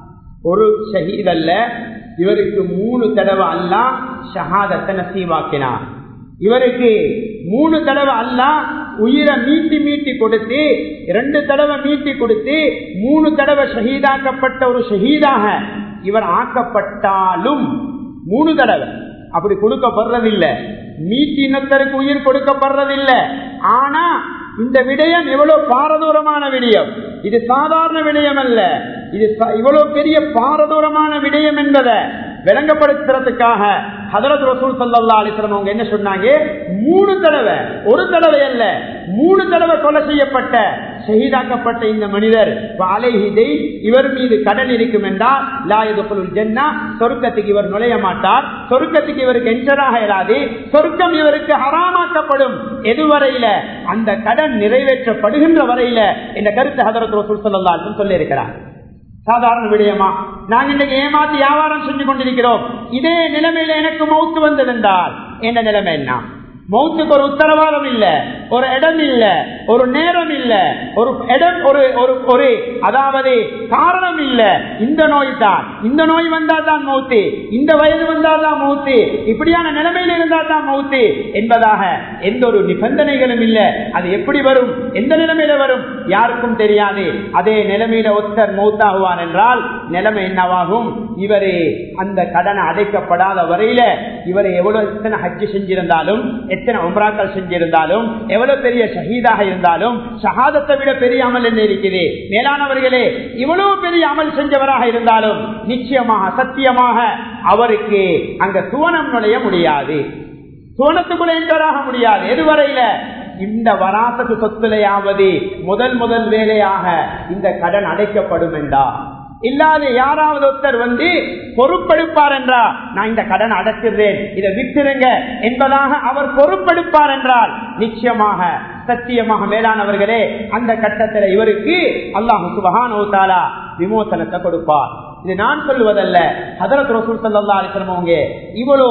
ஒரு ஷஹீத் அல்ல இவருக்கு மூணு தடவை அல்லா ஷஹாதத்தை நசீவாக்கினார் இவருக்கு மூணு தடவை அல்லா உயிரை மீட்டி மீட்டி கொடுத்து இரண்டு தடவை மீட்டி கொடுத்து மூணு தடவை ஷஹீதாக்கப்பட்ட ஒரு ஷஹீதாக இவர் ஆக்கப்பட்டாலும் மூணு தடவை அப்படி கொடுக்கப்படுறதில்லை மீட்டி இனத்தருக்கு உயிர் கொடுக்கப்படுறதில்லை ஆனா இந்த விடயம் எவ்வளவு பாரதூரமான விடயம் இது சாதாரண விடயம் அல்ல இது ச- இவ்வளவு பெரிய பாரதூரமான விடயம் என்பதை விளங்கப்படுத்துறதுக்காக ஹதரத் ரசூல் சல்லா அலிஸ்லாம் அவங்க என்ன சொன்னாங்க மூணு தடவை ஒரு தடவை அல்ல மூணு தடவை கொலை செய்யப்பட்ட ஷஹீதாக்கப்பட்ட இந்த மனிதர் அலைஹிதை இவர் மீது கடன் இருக்கும் என்றால் லாயுதுல் ஜென்னா சொர்க்கத்துக்கு இவர் நுழைய மாட்டார் சொர்க்கத்துக்கு இவருக்கு என்டராக இயலாது சொர்க்கம் இவருக்கு ஹராமாக்கப்படும் எதுவரையில அந்த கடன் நிறைவேற்றப்படுகின்ற வரையில இந்த கருத்து ஹதரத் ரசூல் சல்லா சொல்லி இருக்கிறார் சாதாரண விடயமா நாங்க இன்னைக்கு ஏமாத்தி வியாபாரம் செஞ்சு கொண்டிருக்கிறோம் இதே நிலைமையில எனக்கு மௌத்து வந்ததென்றால் என்ன நிலைமை என்ன மௌத்துக்கு ஒரு உத்தரவாதம் இல்ல ஒரு இடம் இல்ல ஒரு நேரம் இல்ல ஒரு இடம் ஒரு ஒரு ஒரு அதாவது காரணம் இல்ல இந்த நோய் தான் இந்த நோய் வந்தால் தான் மௌத்து இந்த வயது வந்தால் தான் மௌத்து இப்படியான நிலைமையில் இருந்தால் தான் மௌத்து என்பதாக எந்த ஒரு நிபந்தனைகளும் இல்ல அது எப்படி வரும் எந்த நிலைமையில வரும் யாருக்கும் தெரியாது அதே நிலைமையில ஒருத்தர் மௌத்தாகுவார் என்றால் நிலைமை என்னவாகும் இவரு அந்த கடனை அடைக்கப்படாத வரையில இவர் எவ்வளவு எத்தனை ஹஜ்ஜு செஞ்சிருந்தாலும் எத்தனை உம்ராக்கள் செஞ்சிருந்தாலும் எவ்வளவு பெரிய ஷஹீதாக இருந்தாலும் ஷஹாதத்தை விட பெரிய அமல் என்ன இருக்குது மேலானவர்களே இவ்வளவு பெரிய அமல் செஞ்சவராக இருந்தாலும் நிச்சயமாக சத்தியமாக அவருக்கு அங்க சுவனம் நுழைய முடியாது சுவனத்துக்குள்ள என்டராக முடியாது எதுவரையில இந்த வராசத்து சொத்துலையாவது முதல் முதல் வேலையாக இந்த கடன் அடைக்கப்படும் என்றா இல்லாத யாராவது ஒருத்தர் வந்து பொறுப்பெடுப்பார் என்றா நான் இந்த கடன் அடைச்சிடுறேன் இதை விட்டுருங்க என்பதாக அவர் பொறுப்பெடுப்பார் என்றால் நிச்சயமாக சத்தியமாக மேலானவர்களே அந்த கட்டத்தில் இவருக்கு அல்லாஹு சுபஹானோத்தாலா விமோசனத்தை கொடுப்பார் இது நான் சொல்லுவதல்ல ஹதரத் ரசூல் சல்லா அலிஸ்லம் அவங்க இவ்வளோ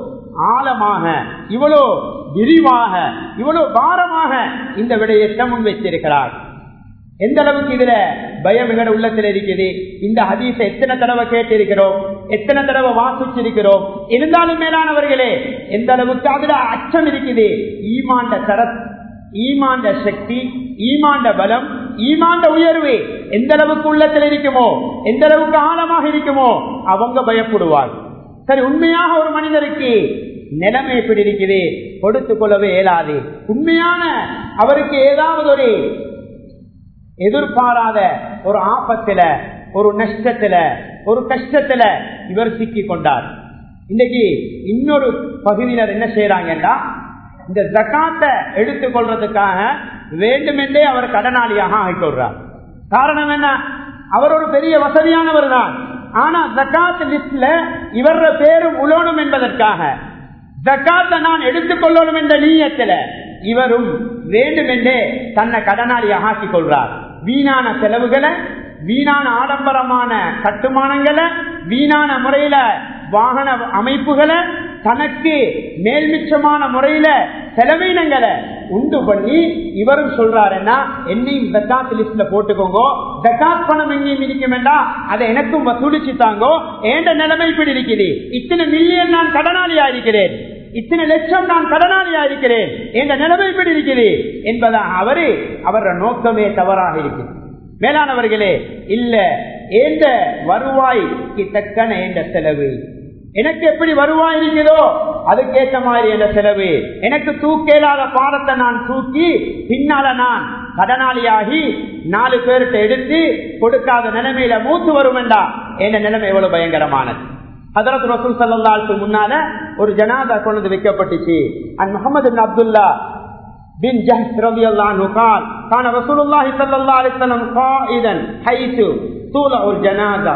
ஆழமாக இவ்வளோ விரிவாக இவ்வளவு பாரமாக இந்த விடயத்தை முன்வைத்திருக்கிறார் எந்த அளவுக்கு இதுல பயம் எங்கட உள்ளத்தில் இருக்குது இந்த ஹதீஸை எத்தனை தடவை கேட்டிருக்கிறோம் எத்தனை தடவை வாசிச்சிருக்கிறோம் இருந்தாலும் மேலானவர்களே எந்த அளவுக்கு அதுல அச்சம் இருக்குது ஈமாண்ட தர ஈமாண்ட சக்தி ஈமாண்ட பலம் ஈமாண்ட உயர்வு எந்த அளவுக்கு உள்ளத்தில் இருக்குமோ எந்த அளவுக்கு ஆழமாக இருக்குமோ அவங்க பயப்படுவார் சரி உண்மையாக ஒரு மனிதருக்கு நிலைமை எப்படி இருக்குது கொடுத்து கொள்ளவே இயலாது உண்மையான அவருக்கு ஏதாவது ஒரு எதிர்பாராத ஒரு ஆபத்துல ஒரு நஷ்டத்துல ஒரு கஷ்டத்துல இவர் சிக்கி கொண்டார் இன்னைக்கு இன்னொரு பகுதியினர் என்ன செய்யறாங்கன்னா இந்த ஜக்காத்தை எடுத்துக் கொள்றதுக்காக வேண்டுமென்றே அவர் கடனாளியாக ஆகிக்கொள்றார் காரணம் என்ன அவர் ஒரு பெரிய வசதியானவர் தான் ஆனா ஜக்காத் லிஸ்ட்ல இவர பேரும் உழணும் என்பதற்காக ஜக்காத்தை நான் எடுத்துக்கொள்ளணும் என்ற நீயத்துல இவரும் வேண்டுமென்றே தன்னை கடனாளியாக ஆக்கிக் கொள்றார் வீணான செலவுகளை வீணான ஆடம்பரமான கட்டுமானங்களை வீணான முறையில வாகன அமைப்புகளை தனக்கு மேல்மிச்சமான முறையில செலவீனங்களை உண்டு பண்ணி இவரும் சொல்றாருன்னா என்னையும் ஜக்காத் லிஸ்ட்ல போட்டுக்கோங்க ஜக்காத் பணம் எங்கேயும் இருக்கும் வேண்டாம் அதை எனக்கும் வசூலிச்சு தாங்கோ ஏண்ட நிலைமை இப்படி இருக்குது இத்தனை மில்லியன் நான் கடனாளியா இருக்கிறேன் இத்தனை லட்சம் நான் கடனாளியா இருக்கிறேன் என்ற நிலைமை இப்படி இருக்குது என்பதா அவரு அவர நோக்கமே தவறாக இருக்கு மேலானவர்களே இல்ல ஏந்த வருவாய்க்கு தக்கன என்ற செலவு எனக்கு எப்படி வருவாய் இருக்குதோ அதுக்கேற்ற மாதிரி என்ற செலவு எனக்கு தூக்கேலாத பாடத்தை நான் தூக்கி பின்னால நான் கடனாளியாகி நாலு பேர்கிட்ட எடுத்து கொடுக்காத நிலைமையில மூத்து வரும் என்றா என்ற நிலைமை எவ்வளவு பயங்கரமானது ஹதரத் ரசூல் சல்லாக்கு முன்னால ஒரு ஜனாதா கொண்டு வைக்கப்பட்டுச்சு அண்ட் முகமது அப்துல்லா بن جهش رضي الله عنه قال كان رسول الله صلى الله عليه وسلم قائدا حيث طولع الجنازة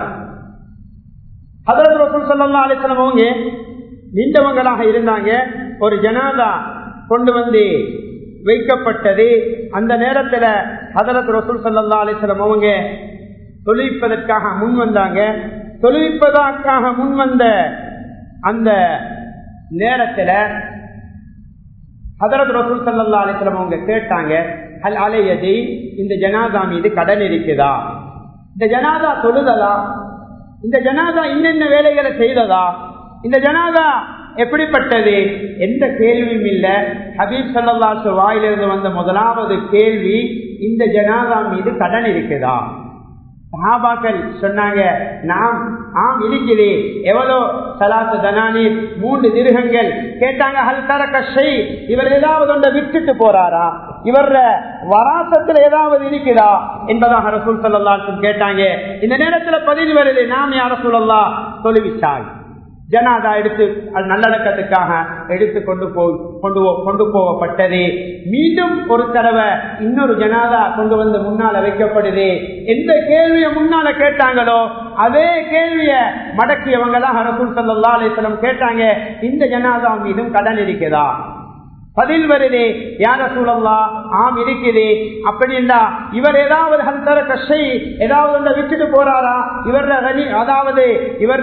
ஹதரத் ரசூல் சல்லா அலிஸ்லாம் அவங்க நின்றவங்களாக இருந்தாங்க ஒரு ஜனாதா கொண்டு வந்து வைக்கப்பட்டது அந்த நேரத்துல ஹதரத் ரசூல் சல்லா அலிஸ்லாம் அவங்க தொழிற்பதற்காக முன் வந்தாங்க தொழிற்பதற்காக முன் வந்த அந்த நேரத்துல ஹதரத் ரசூல் சல்லா அலிஸ்லாம் அவங்க கேட்டாங்க அல் அலையதி இந்த ஜனாதா மீது கடன் இருக்குதா இந்த ஜனாதா தொழுதலா இந்த ஜனாதா இன்னென்ன வேலைகளை செய்ததா இந்த ஜனாதா எப்படிப்பட்டது எந்த கேள்வியும் இல்ல ஹபீப் சல்லாசு வாயிலிருந்து வந்த முதலாவது கேள்வி இந்த ஜனாதா மீது கடன் இருக்குதா சஹாபாக்கள் சொன்னாங்க நாம் ஆம் இருக்குது எவ்வளோ சலாத்து தனானீர் மூன்று திருகங்கள் கேட்டாங்க ஹல் தரக்க ஷெய் இவர் ஏதாவது ஒன்றை விட்டுட்டு போறாரா இவர வராசத்துல ஏதாவது இருக்குதா என்பதாக ரசூல் சல்லாத்தும் கேட்டாங்க இந்த நேரத்துல பதிவு வருது நாம் யார சூழல்லா தொழுவிச்சாய் ஜனாதா எடுத்து நல்லடக்கத்துக்காக எடுத்து கொண்டு போ கொண்டு கொண்டு போகப்பட்டது மீண்டும் ஒரு தடவை இன்னொரு ஜனாதா கொண்டு வந்து முன்னால வைக்கப்படுது எந்த கேள்வியை முன்னால கேட்டாங்களோ அதே கேள்விய மடக்கியவங்களாம் ரசூல் சல்லா அலிஸ்லம் கேட்டாங்க இந்த ஜனாதா மீதும் கடன் இருக்குதா பதில் வருது யார சூழல்லா ஆம் இருக்குது அப்படின்னா இவர் ஏதாவது ஹல்தர கஷை ஏதாவது விட்டுட்டு போறாரா இவர அதாவது இவர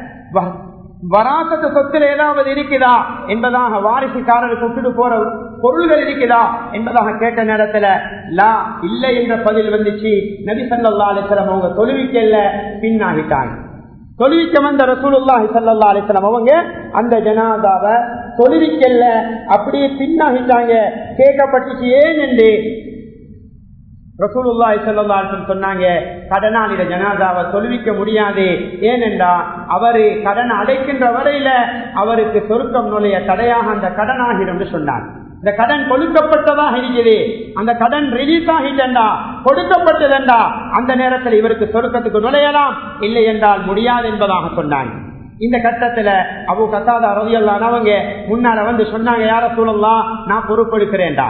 வராசத்து சொத்துல ஏதாவது இருக்குதா என்பதாக வாரிசுக்காரருக்கு விட்டுட்டு போற பொருள்கள் இருக்குதா என்பதாக கேட்ட நேரத்துல லா இல்லை என்ற பதில் வந்துச்சு நபி சல்லா அலிஸ்லாம் அவங்க தொழுவிக்கல்ல பின்னாகிட்டாங்க தொழுவிக்க வந்த ரசூலுல்லாஹி சல்லா அலிஸ்லாம் அவங்க அந்த ஜனாதாவை தொழுவிக்கல்ல அப்படியே பின்னாகிட்டாங்க கேட்கப்பட்டுச்சு ஏன் என்று ரசூலுல்லாய் செல்லல்லாட்டும் சொன்னாங்க கடனாளிட ஜனாதாவை தொழுவிக்க முடியாது ஏனென்றா அவரு கடன் அடைக்கின்ற வரையில அவருக்கு சொருக்கம் நுழைய தடையாக அந்த கடன் ஆகிடும் சொன்னார் இந்த கடன் கொடுக்கப்பட்டதாக இருக்குது அந்த கடன் ரிலீஸ் ஆகிட்டா கொடுக்கப்பட்டதென்றா அந்த நேரத்தில் இவருக்கு சொருக்கத்துக்கு நுழையலாம் இல்லை என்றால் முடியாது என்பதாக சொன்னாங்க இந்த கட்டத்துல அபு கத்தாத ரவியல்லானவங்க முன்னால வந்து சொன்னாங்க யார சூழல்லாம் நான் பொறுப்பெடுக்கிறேன்டா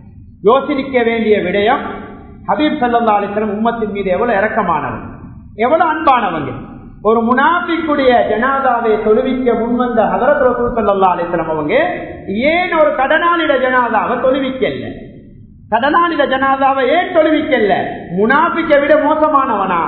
யோசிக்க வேண்டிய விடயம் ஹபீப் சல்லா அலிஸ்லம் உம்மத்தின் மீது எவ்வளவு இறக்கமானவங்க எவ்வளவு அன்பானவங்க ஒரு முனாபிக்குடைய ஜனாதாவை தொழுவிக்க முன்வந்த ஹதரத் ரசூல் சல்லா அலிஸ்லம் அவங்க ஏன் ஒரு கடனாளிட ஜனாதாவை தொழுவிக்கல கடனாளிட ஜனாதாவை ஏன் தொழுவிக்கல முனாபிக்கை விட மோசமானவனா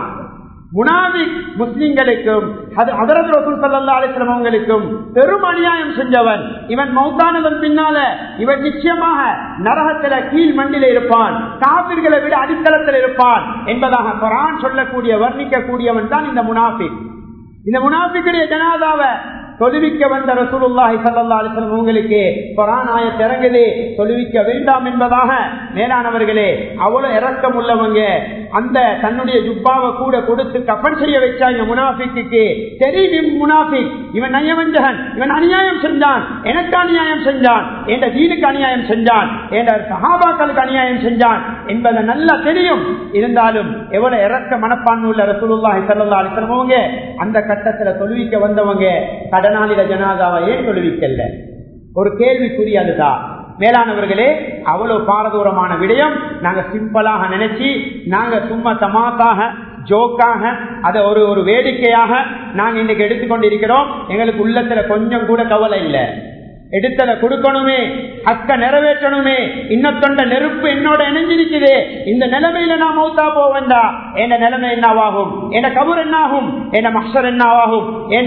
முனாபி முஸ்லிம்களுக்கும் அது அதரத் ரசூல் சல்லா அலிஸ்லாம் அவங்களுக்கும் பெரும் அநியாயம் செஞ்சவன் இவன் மௌத்தானவன் பின்னால இவன் நிச்சயமாக நரகத்தில கீழ் மண்டில இருப்பான் காவிர்களை விட அடித்தளத்தில் இருப்பான் என்பதாக குரான் சொல்லக்கூடிய வர்ணிக்கக்கூடியவன் தான் இந்த முனாஃபிக் இந்த முனாஃபிக்குடைய ஜனாதாவை தொழுவிக்க வந்த ரசூலுல்லாஹி சல்லா அலிஸ்லம் உங்களுக்கு குரான் ஆயத் இறங்குது தொழுவிக்க வேண்டாம் என்பதாக மேலானவர்களே அவ்வளவு இறக்கம் உள்ளவங்க அந்த தன்னுடைய ஜுப்பாவை கூட கொடுத்து கப்பன் செய்ய வச்சாங்க முனாஃபிக்கு தெரியும் முனாஃபிக் இவன் நயவஞ்சகன் இவன் அநியாயம் செஞ்சான் எனக்கு அநியாயம் செஞ்சான் என்ற தீனுக்கு அநியாயம் செஞ்சான் என்ற சஹாபாக்களுக்கு அநியாயம் செஞ்சான் என்பதை நல்லா தெரியும் இருந்தாலும் எவ்வளவு இறக்க மனப்பான்மை உள்ள ரசூலுல்லாஹி சல்லா அலிஸ்லம் அவங்க அந்த கட்டத்துல தொழுவிக்க வந்தவங்க கடனாளிட ஜனாதாவை ஏன் தொழுவிக்கல்ல ஒரு கேள்விக்குரியதுதான் மேலானவர்களே அவ்வளவு பாரதூரமான விடயம் நாங்க சிம்பிளாக நினைச்சு நாங்க சும்மா தமாக்காக ஜோக்காக அதை ஒரு ஒரு வேடிக்கையாக நாங்க இன்னைக்கு எடுத்துக்கொண்டிருக்கிறோம் எங்களுக்கு உள்ளத்துல கொஞ்சம் கூட கவலை இல்லை எடுத்ததை கொடுக்கணுமே அக்க நிறைவேற்றணுமே இன்னத்தொண்ட நெருப்பு என்னோட இணைஞ்சிருக்குது இந்த நிலைமையில நான் மௌத்தா போவேண்டா என் நிலைமை என்னவாகும் என் கபூர் என்னாகும் என் மக்சர் என்னவாகும்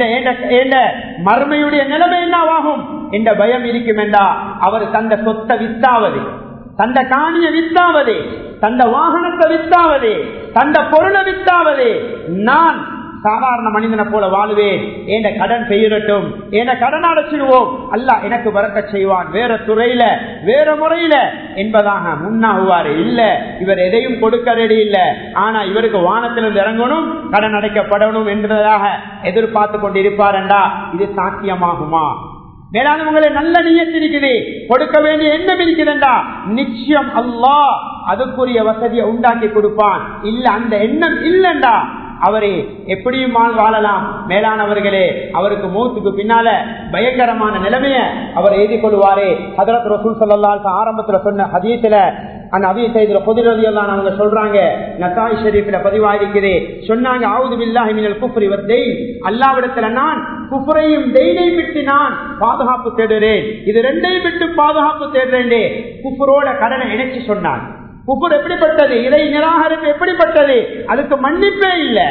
என் மறுமையுடைய நிலைமை என்னவாகும் என்ற பயம் இருக்கும் என்றா அவர் தந்த சொத்தை வித்தாவது தந்த காணிய வித்தாவது தந்த வாகனத்தை வித்தாவது தந்த பொருளை வித்தாவது நான் சாதாரண மனிதனை போல வாழுவேன் என்ற கடன் பெயரட்டும் என கடன் அடைச்சிடுவோம் அல்ல எனக்கு வரக்க செய்வான் வேற துறையில வேற முறையில என்பதாக முன்னாகுவாரு இல்ல இவர் எதையும் கொடுக்க ரெடி இல்ல ஆனா இவருக்கு வானத்திலிருந்து இறங்கணும் கடன் அடைக்கப்படணும் என்பதாக எதிர்பார்த்து கொண்டிருப்பாரண்டா இது சாத்தியமாகுமா மேலானவங்களே நல்ல நீயத்து இருக்குது கொடுக்க வேண்டிய எண்ணம் இருக்குதுண்டா நிச்சயம் அல்லாஹ் அதுக்குரிய வசதியை உண்டாக்கி கொடுப்பான் இல்ல அந்த எண்ணம் இல்லண்டா அவரே எப்படியும் வாழ் வாழலாம் மேலானவர்களே அவருக்கு மூத்துக்கு பின்னால பயங்கரமான நிலைமைய அவர் எழுதி கொள்வாரே ஹதரத் ரசூல் சல்லா ஆரம்பத்துல சொன்ன ஹதீத்துல அந்த அபிய செய்தியில பொதுரதியெல்லாம் அவங்க சொல்றாங்க நசாய் ஷெரீஃபில பதிவாயிருக்குது சொன்னாங்க ஆவுது பில்லாஹி மினல் குஃப்ரி வத்தை அல்லாவிடத்துல நான் குஃப்ரையும் தெய்னை விட்டு நான் பாதுகாப்பு தேடுறேன் இது ரெண்டையும் விட்டு பாதுகாப்பு தேடுறேன் குஃப்ரோட கடனை இணைச்சு சொன்னான் குஃபர் எப்படிப்பட்டது இதை நிராகரிப்பு எப்படிப்பட்டது அதுக்கு மன்னிப்பே இல்லை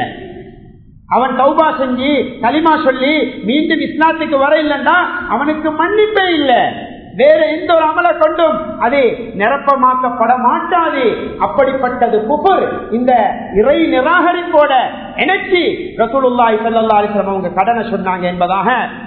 அவன் தௌபா செஞ்சு களிமா சொல்லி மீண்டும் இஸ்லாத்துக்கு வர இல்லைன்னா அவனுக்கு மன்னிப்பே இல்லை வேற எந்த ஒரு அமலை கொண்டும் அது நிரப்பமாக்கப்பட மாட்டாது அப்படிப்பட்டது குபுர் இந்த இறை நிராகரிப்போட இணைச்சி ரசூலுல்லாஹி ஸல்லல்லாஹு அலைஹி வஸல்லம் அவங்க கடனை சொன்னாங்க என்பதாக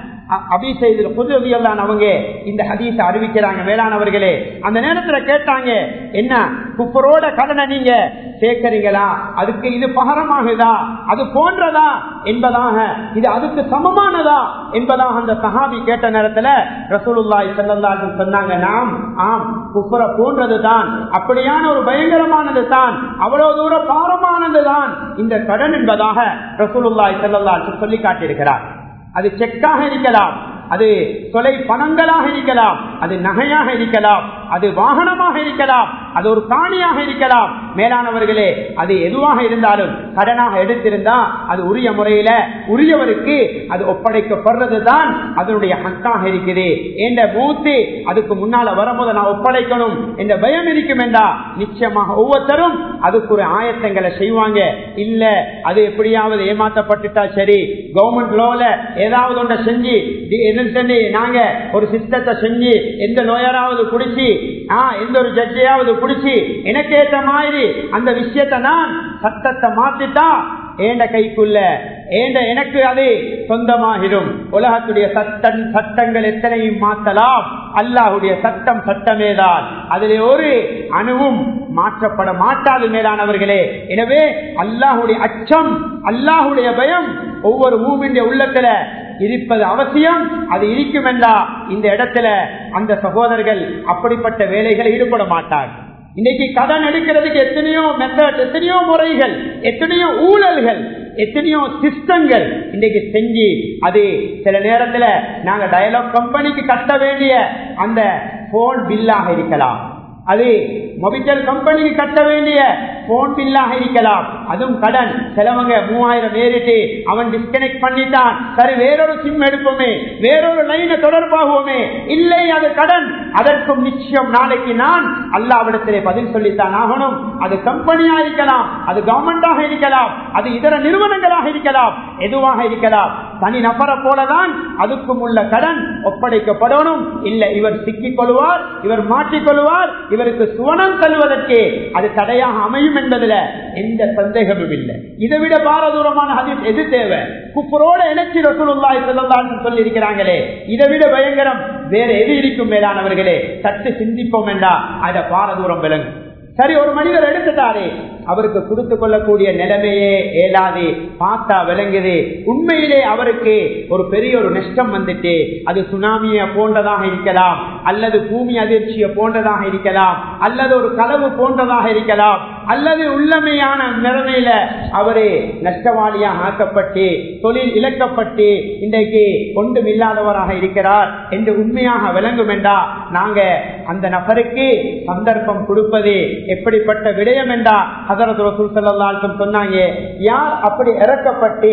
அபி செய்தில் புதுவியல்லான் அவங்க இந்த ஹதீஸை அறிவிக்கிறாங்க வேளாணவர்களே அந்த நேரத்துல கேட்டாங்க என்ன குப்பரோட கடனை நீங்க சேர்க்கிறீங்களா அதுக்கு இது பகரமாகுதா அது போன்றதா என்பதாக இது அதுக்கு சமமானதா என்பதாக அந்த சஹாபி கேட்ட நேரத்துல ரசூலுல்லாய் செல்லல்லாஹு சொன்னாங்க நாம் ஆம் குப்புர போன்றது தான் அப்படியான ஒரு பயங்கரமானது தான் அவ்வளவு தூரம் பாரமானது தான் இந்த கடன் என்பதாக ரசூலுல்லாய் செல்லல்லாஹு சொல்லி காட்டியிருக்கிறார் அது செக்காக இருக்கலாம் அது தொலை பணங்களாக இருக்கலாம் அது நகையாக இருக்கலாம் அது வாகனமாக இருக்கலாம் அது ஒரு காணியாக இருக்கலாம் மேலானவர்களே அது எதுவாக இருந்தாலும் கடனாக எடுத்திருந்தா அது உரிய முறையில உரியவருக்கு அது ஒப்படைக்கப்படுறது தான் அதனுடைய ஹக்காக இருக்குது என்ற மூத்து அதுக்கு முன்னால வரும்போது நான் ஒப்படைக்கணும் என்ற பயம் இருக்கும் என்றா நிச்சயமாக ஒவ்வொருத்தரும் அதுக்கு ஒரு ஆயத்தங்களை செய்வாங்க இல்ல அது எப்படியாவது ஏமாற்றப்பட்டுட்டா சரி கவர்மெண்ட் லோல ஏதாவது ஒன்றை செஞ்சு எதிர்த்து நாங்க ஒரு சிஸ்டத்தை செஞ்சு எந்த லோயராவது குடிச்சு எந்த ஒரு ஜட்ஜையாவது குடிச்சு எனக்கு ஏற்ற மாதிரி அந்த விஷயத்தை நான் சட்டத்தை மாத்திட்டா ஏண்ட கைக்குள்ள ஏண்ட எனக்கு அது சொந்தமாகிடும் உலகத்துடைய சட்டம் சட்டங்கள் எத்தனையும் மாற்றலாம் அல்லாஹுடைய சட்டம் சட்டமேதான் அதில் ஒரு அணுவும் மாற்றப்பட மாட்டாது மேலானவர்களே எனவே அல்லாஹுடைய அச்சம் அல்லாஹுடைய பயம் ஒவ்வொரு மூவின் உள்ளத்துல இருப்பது அவசியம் அது இருக்கும் என்றா இந்த இடத்துல அந்த சகோதரர்கள் அப்படிப்பட்ட வேலைகளை ஈடுபட மாட்டார் இன்னைக்கு கடன் எடுக்கிறதுக்கு எத்தனையோ மெத்தட் எத்தனையோ முறைகள் எத்தனையோ ஊழல்கள் எத்தனையோ சிஸ்டங்கள் இன்னைக்கு செஞ்சு அது சில நேரத்துல நாங்க டயலாக் கம்பெனிக்கு கட்ட வேண்டிய அந்த போன் பில்லாக இருக்கலாம் அது மொபிட்டல் கம்பெனிக்கு கட்ட வேண்டிய போன் பில்லாக இருக்கலாம் அதுவும் கடன் சிலவங்க மூவாயிரம் ஏறிட்டு அவன் டிஸ்கனெக்ட் பண்ணிட்டான் சரி வேறொரு சிம் எடுப்போமே வேறொரு லைனை தொடர்பாகுவோமே இல்லை அது கடன் அதற்கும் நிச்சயம் நாளைக்கு நான் அல்லாவிடத்திலே பதில் சொல்லித்தான் ஆகணும் அது கம்பெனியா இருக்கலாம் அது கவர்மெண்டாக இருக்கலாம் அது இதர நிறுவனங்களாக இருக்கலாம் எதுவாக இருக்கலாம் தனி நபரை போலதான் அதுக்கும் உள்ள கடன் ஒப்படைக்கப்படணும் இல்ல இவர் சிக்கிக் கொள்வார் இவர் மாற்றிக்கொள்வார் இவருக்கு சுவனம் தள்ளுவதற்கு அது தடையாக அமையும் என்பதுல எந்த சந்தேகமும் இல்லை இதை விட பாரதூரமான ஹதீஸ் எது தேவை குப்பரோட இணைச்சி ரசூலுல்லாஹி ஸல்லல்லாஹு சொல்லி இருக்கிறாங்களே இதை விட பயங்கரம் வேற எது இருக்கும் மேலானவர்களே சற்று சிந்திப்போம் என்றா அத பாரதூரம் விளங்கும் சரி ஒரு மனிதர் எடுத்துட்டாரே அவருக்கு கொடுத்து கொள்ளக்கூடிய நிலைமையே ஏலாது பார்த்தா விளங்குது உண்மையிலே அவருக்கு ஒரு பெரிய ஒரு நஷ்டம் வந்துட்டு அது சுனாமிய போன்றதாக இருக்கலாம் அல்லது பூமி அதிர்ச்சிய போன்றதாக இருக்கலாம் அல்லது ஒரு கதவு போன்றதாக இருக்கலாம் அல்லது உள்ளமையான நிலைமையில அவரு நஷ்டவாளியாக ஆக்கப்பட்டு தொழில் இழக்கப்பட்டு இன்றைக்கு ஒன்றும் இல்லாதவராக இருக்கிறார் என்று உண்மையாக விளங்கும் என்றா நாங்க அந்த நபருக்கு சந்தர்ப்பம் கொடுப்பது எப்படிப்பட்ட விடயம் என்றா ஹசரத் ரசூல் சல்லாஹம் சொன்னாங்க யார் அப்படி இறக்கப்பட்டு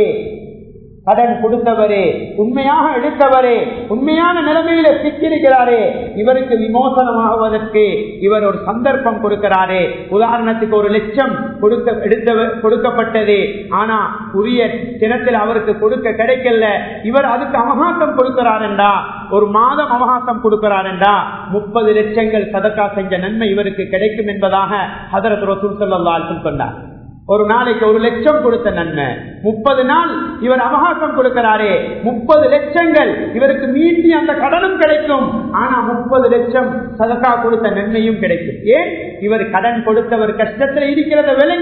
கடன் கொடுத்தவரே உண்மையாக எடுத்தவரே உண்மையான நிலைமையில சிக்கியிருக்கிறாரே இவருக்கு விமோசனமாகுவதற்கு இவர் ஒரு சந்தர்ப்பம் கொடுக்கிறாரே உதாரணத்துக்கு ஒரு லட்சம் கொடுக்க எடுத்தவர் கொடுக்கப்பட்டது ஆனா உரிய தினத்தில் அவருக்கு கொடுக்க கிடைக்கல இவர் அதுக்கு அவகாசம் கொடுக்கிறார் என்றா ஒரு மாதம் அவகாசம் கொடுக்கிறார் என்றா முப்பது லட்சங்கள் சதக்கா செஞ்ச நன்மை இவருக்கு கிடைக்கும் என்பதாக ஹதரத் ரசூல் சல்லாஹ் சொன்னார் ஒரு நாளைக்கு ஒரு லட்சம் கொடுத்த நன்மை முப்பது நாள் இவர் அவகாசம் கொடுக்கிறாரே முப்பது லட்சங்கள் இவருக்கு மீட்டி அந்த கடனும் கிடைக்கும் ஆனா முப்பது லட்சம் சதக்கா கொடுத்த நன்மையும் கிடைக்கும் ஏன் இவர் கடன் கொடுத்தவர் கஷ்டத்தில் இருக்கிறத விளங்கி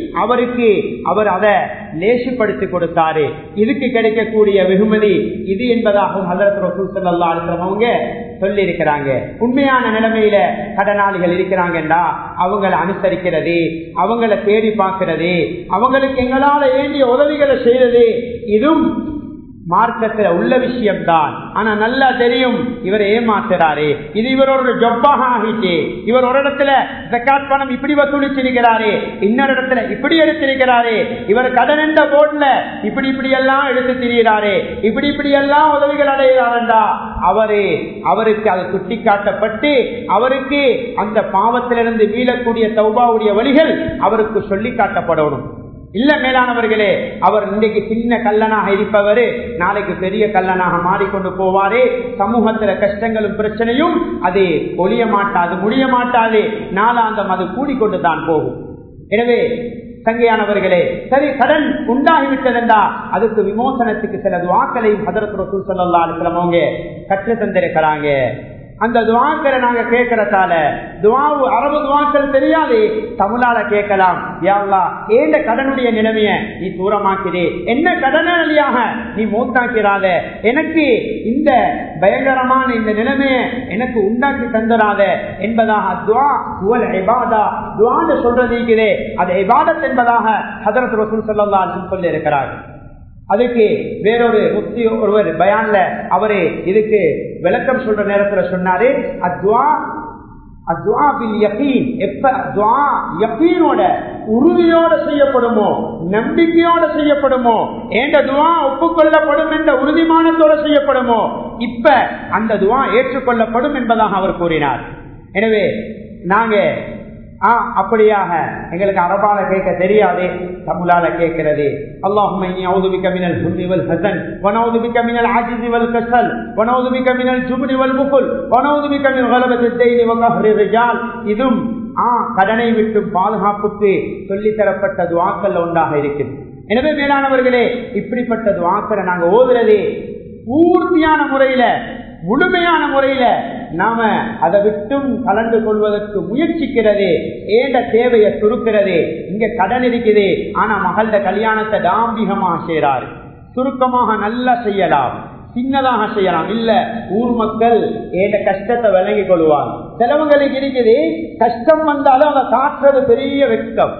அவருக்கு அவர் அதை லேசிப்படுத்தி கொடுத்தாரு இதுக்கு கிடைக்கக்கூடிய வெகுமதி இது என்பதாக ஹசரத் ரசூல் சல்லா அவங்க சொல்லி இருக்கிறாங்க உண்மையான நிலைமையில கடனாளிகள் இருக்கிறாங்கன்னா அவங்களை அனுசரிக்கிறது அவங்கள தேடி பார்க்கிறது அவங்களுக்கு எங்களால வேண்டிய உதவிகளை செய்யறது இதுவும் மார்க்கத்துல உள்ள விஷயம்தான் ஆனா நல்லா தெரியும் இவர் ஏமாத்துறாரு இது இவரோட ஜொப்பாக ஆகிட்டு இவர் ஒரு இடத்துல ஜக்காத் பணம் இப்படி வசூலிச்சிருக்கிறாரு இன்னொரு இடத்துல இப்படி எடுத்திருக்கிறாரு இவர் கடன் என்ற போர்ட்ல இப்படி இப்படி எல்லாம் எடுத்து திரிகிறாரு இப்படி இப்படி எல்லாம் உதவிகள் அடைகிறாரா அவரு அவருக்கு அது சுட்டி காட்டப்பட்டு அவருக்கு அந்த பாவத்திலிருந்து மீளக்கூடிய தௌபாவுடைய வழிகள் அவருக்கு சொல்லி காட்டப்படணும் இல்ல மேலானவர்களே அவர் இன்றைக்கு சின்ன கல்லனாக இருப்பவர் நாளைக்கு பெரிய கல்லனாக மாறிக்கொண்டு போவாரே சமூகத்துல கஷ்டங்களும் பிரச்சனையும் அது ஒழிய மாட்டாது முடிய மாட்டாது நாளாந்தம் அது கூடிக்கொண்டு தான் போகும் எனவே சங்கையானவர்களே சரி கடன் உண்டாகிவிட்டதென்றா அதுக்கு விமோசனத்துக்கு சில துவாக்களையும் ஹதரத் ரசூல் சல்லா அலுவலமவங்க கற்று தந்திருக்கிறாங்க அந்த துவாக்களை நாங்க கேட்கறதால துவாவு அரபு துவாக்கள் தெரியாது தமிழால கேட்கலாம் யாவ்லா ஏண்ட கடனுடைய நிலைமைய நீ தூரமாக்கிறே என்ன கடனாளியாக நீ மூத்தாக்கிறாத எனக்கு இந்த பயங்கரமான இந்த நிலைமைய எனக்கு உண்டாக்கி தந்துடாத என்பதாக துவா துவல் எபாதா துவான்னு சொல்றது இருக்கிறே அது எபாதத் என்பதாக ஹதரத் ரசூல் சொல்லா சொல்லி இருக்கிறார் அதுக்கு வேறொரு முக்தி ஒருவர் பயான்ல அவரு இதுக்கு விளக்கம் சொல்ற நேரத்துல சொன்னாரு அத்வா அத்வா பின் யகீன் எப்ப அத்வா யகீனோட உறுதியோட செய்யப்படுமோ நம்பிக்கையோட செய்யப்படுமோ ஏண்ட துவா ஒப்புக்கொள்ளப்படும் என்ற உறுதிமானத்தோட செய்யப்படுமோ இப்ப அந்த துவா ஏற்றுக்கொள்ளப்படும் என்பதாக அவர் கூறினார் எனவே நாங்க அப்படியாக எங்களுக்கு அரபால கேட்க தெரியாது தமிழால கேட்கிறது اللهم اني اعوذ بك من الهم والحزن ونعوذ بك من العجز والكسل ونعوذ بك من الجبن والبخل ونعوذ بك من غلبة الدين وقهر الرجال இதும் கடனை விட்டு பாதுகாப்புக்கு சொல்லி தரப்பட்ட துவாக்கல்ல ஒன்றாக இருக்குது எனவே மேலானவர்களே இப்படிப்பட்ட துவாக்களை நாங்க ஓதுறது பூர்த்தியான முறையில முழுமையான முறையில நாம அதை விட்டும் கலந்து கொள்வதற்கு முயற்சிக்கிறது ஏண்ட தேவையை சுருக்கிறது இங்க கடன் இருக்குது ஆனா மகள கல்யாணத்தை டாம்பிகமாக செய்யறாரு சுருக்கமாக நல்லா செய்யலாம் சின்னதாக செய்யலாம் இல்ல ஊர் மக்கள் ஏண்ட கஷ்டத்தை விளங்கிக் கொள்வார் சிலவங்களுக்கு இருக்குது கஷ்டம் வந்தாலும் அவங்க காட்டுறது பெரிய வெட்கம்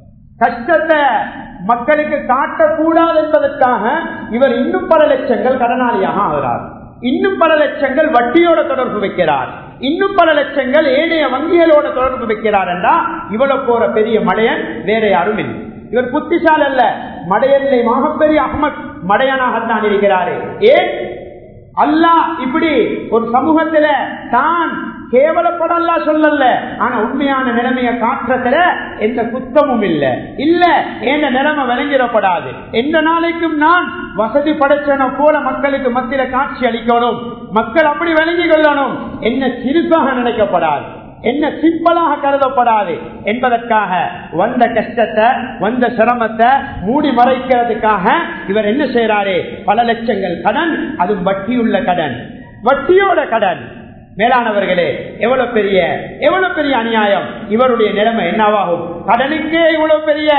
கஷ்டத்தை மக்களுக்கு காட்டக்கூடாது என்பதற்காக இவர் இன்னும் பல லட்சங்கள் கடனாளியாக ஆகிறார் இன்னும் பல லட்சங்கள் வட்டியோட தொடர்பு வைக்கிறார் இன்னும் பல லட்சங்கள் ஏனைய வங்கிகளோட தொடர்பு வைக்கிறார் என்றா இவ்வளவு போற பெரிய மடையன் வேற யாரும் இல்லை இவர் புத்திசால் அல்ல மடையனிலே மகப்பெரிய அகமத் மடையனாகத்தான் இருக்கிறாரு ஏன் அல்லாஹ் இப்படி ஒரு சமூகத்துல தான் கேவலப்படல்லா சொல்லல ஆனா உண்மையான நிலைமைய காட்டுறதுல எந்த குத்தமும் இல்ல இல்ல எந்த நிலைமை விளங்கிடப்படாது எந்த நாளைக்கும் நான் வசதி படைச்சன போல மக்களுக்கு மத்தியில காட்சி அளிக்கணும் மக்கள் அப்படி விளங்கி கொள்ளணும் என்ன சிறுப்பாக நினைக்கப்படாது என்ன சிம்பிளாக கருதப்படாது என்பதற்காக வந்த கஷ்டத்தை வந்த சிரமத்தை மூடி மறைக்கிறதுக்காக இவர் என்ன செய்யறாரு பல லட்சங்கள் கடன் அது வட்டியுள்ள கடன் வட்டியோட கடன் மேலானவர்களே எவ்வளவு பெரிய எவ்வளவு பெரிய அநியாயம் இவருடைய நிலைமை என்னவாகும் கடனுக்கே இவ்வளவு பெரிய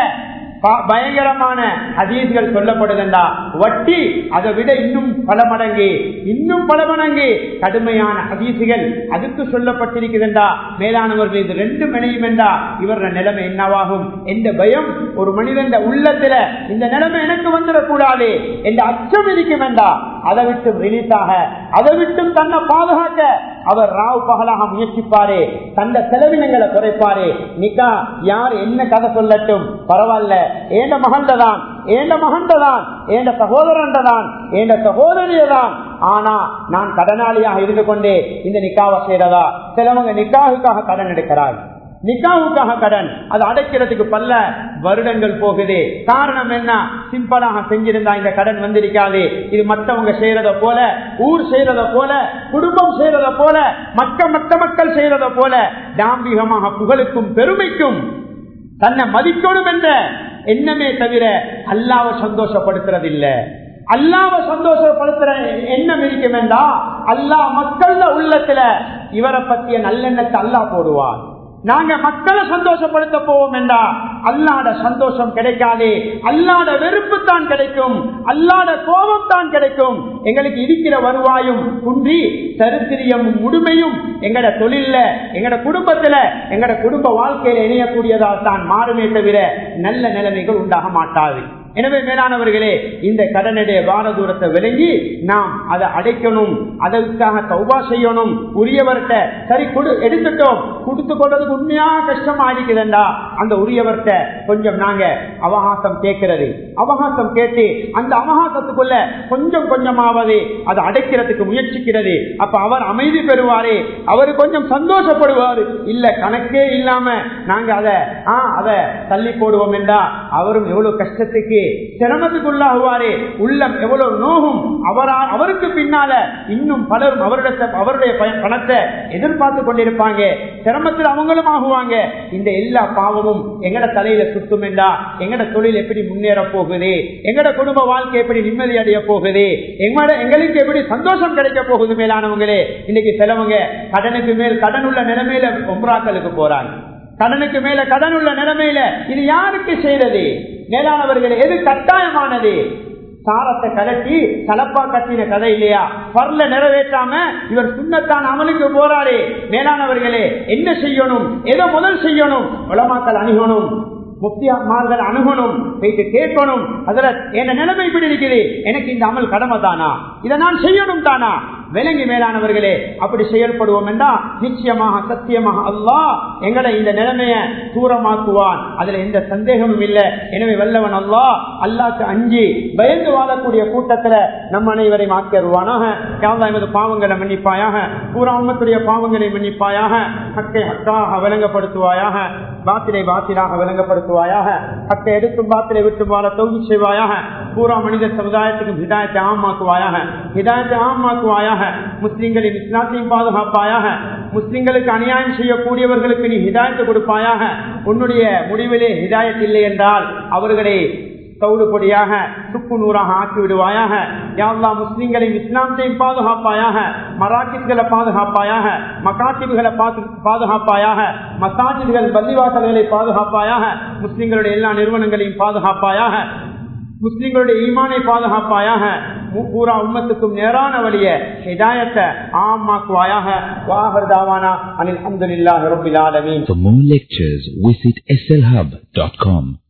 பயங்கரமான அதீதிகள் சொல்லப்படுகின்றா வட்டி அதை விட இன்னும் பல மடங்கு இன்னும் பல மடங்கு கடுமையான அதீசுகள் அதுக்கு சொல்லப்பட்டிருக்குதுண்டா மேலானவர்கள் இது ரெண்டு மனையும் என்றா இவர நிலைமை என்னவாகும் எந்த பயம் ஒரு மனிதன் உள்ளத்துல இந்த நிலைமை எனக்கு வந்துடக்கூடாது என்ற அச்சம் இருக்கும் என்றா அதை விட்டு ரிலீஸாக அதை விட்டும் தன்னை பாதுகாக்க அவர் ராவ் பகலாக முயற்சிப்பாரு தந்த செலவினங்களை குறைப்பாரு நிக்கா யார் என்ன கதை சொல்லட்டும் பரவாயில்ல ஏண்ட மகண்டதான் ஏண்ட மகண்டதான் ஏண்ட சகோதரன்தான் ஏண்ட சகோதரியதான் ஆனா நான் கடனாளியாக இருந்து கொண்டே இந்த நிக்காவை செய்யறதா சிலவங்க நிக்காவுக்காக கடன் எடுக்கிறார் நிக்காவுக்காக கடன் அது அடைக்கிறதுக்கு பல வருடங்கள் போகுது காரணம் என்ன சிம்பிளாக செஞ்சிருந்தா இந்த கடன் வந்திருக்காது இது மற்றவங்க செய்யறத போல ஊர் செய்யறத போல குடும்பம் செய்யறத போல மற்ற மற்ற மக்கள் செய்யறத போல தாம்பிகமாக புகழுக்கும் பெருமைக்கும் தன்னை மதிக்கணும் என்ற எண்ணமே தவிர அல்லாவை சந்தோஷப்படுத்துறது இல்ல அல்லாவை சந்தோஷப்படுத்துற எண்ணம் இருக்கும் என்றா அல்லா மக்கள் உள்ளத்துல இவரை பற்றிய நல்லெண்ணத்தை அல்லா போடுவார் நாங்க மக்களை சந்தோஷப்படுத்த போவோம் என்றா அல்லாட சந்தோஷம் கிடைக்காதே அல்லாட வெறுப்பு தான் கிடைக்கும் அல்லாட கோபம் தான் கிடைக்கும் எங்களுக்கு இருக்கிற வருவாயும் குன்றி சரித்திரியமும் முழுமையும் எங்கட தொழில்ல எங்கட குடும்பத்துல எங்கட குடும்ப வாழ்க்கையில இணையக்கூடியதால் தான் மாறுமே தவிர நல்ல நிலைமைகள் உண்டாக மாட்டாது எனவே மேலானவர்களே இந்த கடனுடைய வார தூரத்தை விளங்கி நாம் அதை அடைக்கணும் அதற்காக தௌபா செய்யணும் உரியவர்கிட்ட சரி கொடு எடுத்துட்டோம் கொடுத்து கொண்டதுக்கு உண்மையா கஷ்டமா இருக்குதுண்டா அந்த உரியவர்கிட்ட கொஞ்சம் நாங்க அவகாசம் கேட்கிறது அவகாசம் கேட்டு அந்த அவகாசத்துக்குள்ள கொஞ்சம் கொஞ்சமாவது அதை அடைக்கிறதுக்கு முயற்சிக்கிறது அப்ப அவர் அமைதி பெறுவாரு அவரு கொஞ்சம் சந்தோஷப்படுவாரு இல்ல கணக்கே இல்லாம நாங்க அதை ஆஹ் அதை தள்ளி போடுவோம் என்றா அவரும் எவ்வளவு கஷ்டத்துக்கு சிரமத்துக்குள்ளாகுவாரே உள்ளம் எவ்வளவு நோகும் அவரா அவருக்கு பின்னால இன்னும் பலரும் அவருடைய அவருடைய பய- பணத்தை எதிர்பார்த்து கொண்டிருப்பாங்க சிரமத்தில் அவங்களும் ஆகுவாங்க இந்த எல்லா பாவமும் எங்கட தலையில சுத்தும் என்றா எங்கட தொழில் எப்படி முன்னேற போகுது எங்கட குடும்ப வாழ்க்கை எப்படி நிம்மதி அடைய போகுது எங்கட எங்களுக்கு எப்படி சந்தோஷம் கிடைக்க போகுது மேலானவங்களே இன்னைக்கு சிலவங்க கடனுக்கு மேல் கடன் உள்ள நிலைமையில ஒம்ராக்களுக்கு போறாங்க கடனுக்கு மேல கடன் உள்ள நிலைமையில இது யாருக்கு செய்யறது மேலானவர்களே எது கட்டாயமானது சாரத்தை கலட்டி தலப்பா கட்டின கதை இல்லையா பர்ல நிறைவேற்றாம இவர் சுண்ணத்தான் அமலுக்கு போறாரே மேலானவர்களே என்ன செய்யணும் எதை முதல் செய்யணும் உலமாக்கள் அணுகணும் முக்திமார்கள் அணுகணும் போயிட்டு கேட்கணும் அதுல என்ன நிலைமை இப்படி இருக்குது எனக்கு இந்த அமல் கடமை தானா இதை நான் செய்யணும் தானா விலங்கி மேலானவர்களே அப்படி செயல்படுவோம் என்றா நிச்சயமாக சத்தியமாக அல்லாஹ் எங்களை இந்த நிலைமைய தூரமாக்குவான் அதுல எந்த சந்தேகமும் இல்லை எனவே வல்லவன் அல்லாஹ் அல்லாக்கு அஞ்சி பயந்து வாழக்கூடிய கூட்டத்துல நம் அனைவரையும் ஆக்கிடுவானாக யாவதா எமது பாவங்களை மன்னிப்பாயாக பூரா உம்மத்துடைய பாவங்களை மன்னிப்பாயாக ஹக்கை ஹக்காக விளங்கப்படுத்துவாயாக பாத்திரை பாத்திராக விளங்கப்படுத்துவாயாக ஹக்கை எடுக்கும் பாத்திரை விட்டு வாழ தோல்வி செய்வாயாக பூரா மனித சமுதாயத்துக்கும் ஹிதாயத்தை ஆமாக்குவாயாக ஹிதாயத்தை ஆமாக்குவாயாக முஸ்லிம்களின் இஸ்லாத்தையும் பாதுகாப்பாயாக முஸ்லிம்களுக்கு அநியாயம் செய்யக்கூடியவர்களுக்கு நீ ஹிதாயத்தை கொடுப்பாயாக உன்னுடைய முடிவிலே ஹிதாயத் இல்லை என்றால் அவர்களை கவுடுபடியாக துப்பு நூறாக ஆக்கி விடுவாயாக யாவ்லா முஸ்லிம்களின் இஸ்லாத்தையும் பாதுகாப்பாயாக மராக்கிஸ்களை பாதுகாப்பாயாக மகாத்திபுகளை பாதுகாப்பாயாக மசாஜிதுகள் பள்ளிவாசல்களை பாதுகாப்பாயாக முஸ்லிம்களுடைய எல்லா நிறுவனங்களையும் பாதுகாப்பாயாக முஸ்லிம்களுடைய ஈமானை பாதுகாப்பாயாக பூரா உம்மத்துக்கும் நேரான வழிய ஹிதாயத்தை ஆமாக்குவாயாக வாஹர் தாவானா அனில் அஹமதுல்லாஹி ரப்பில் ஆலமீன் For more lectures, visit slhub.com.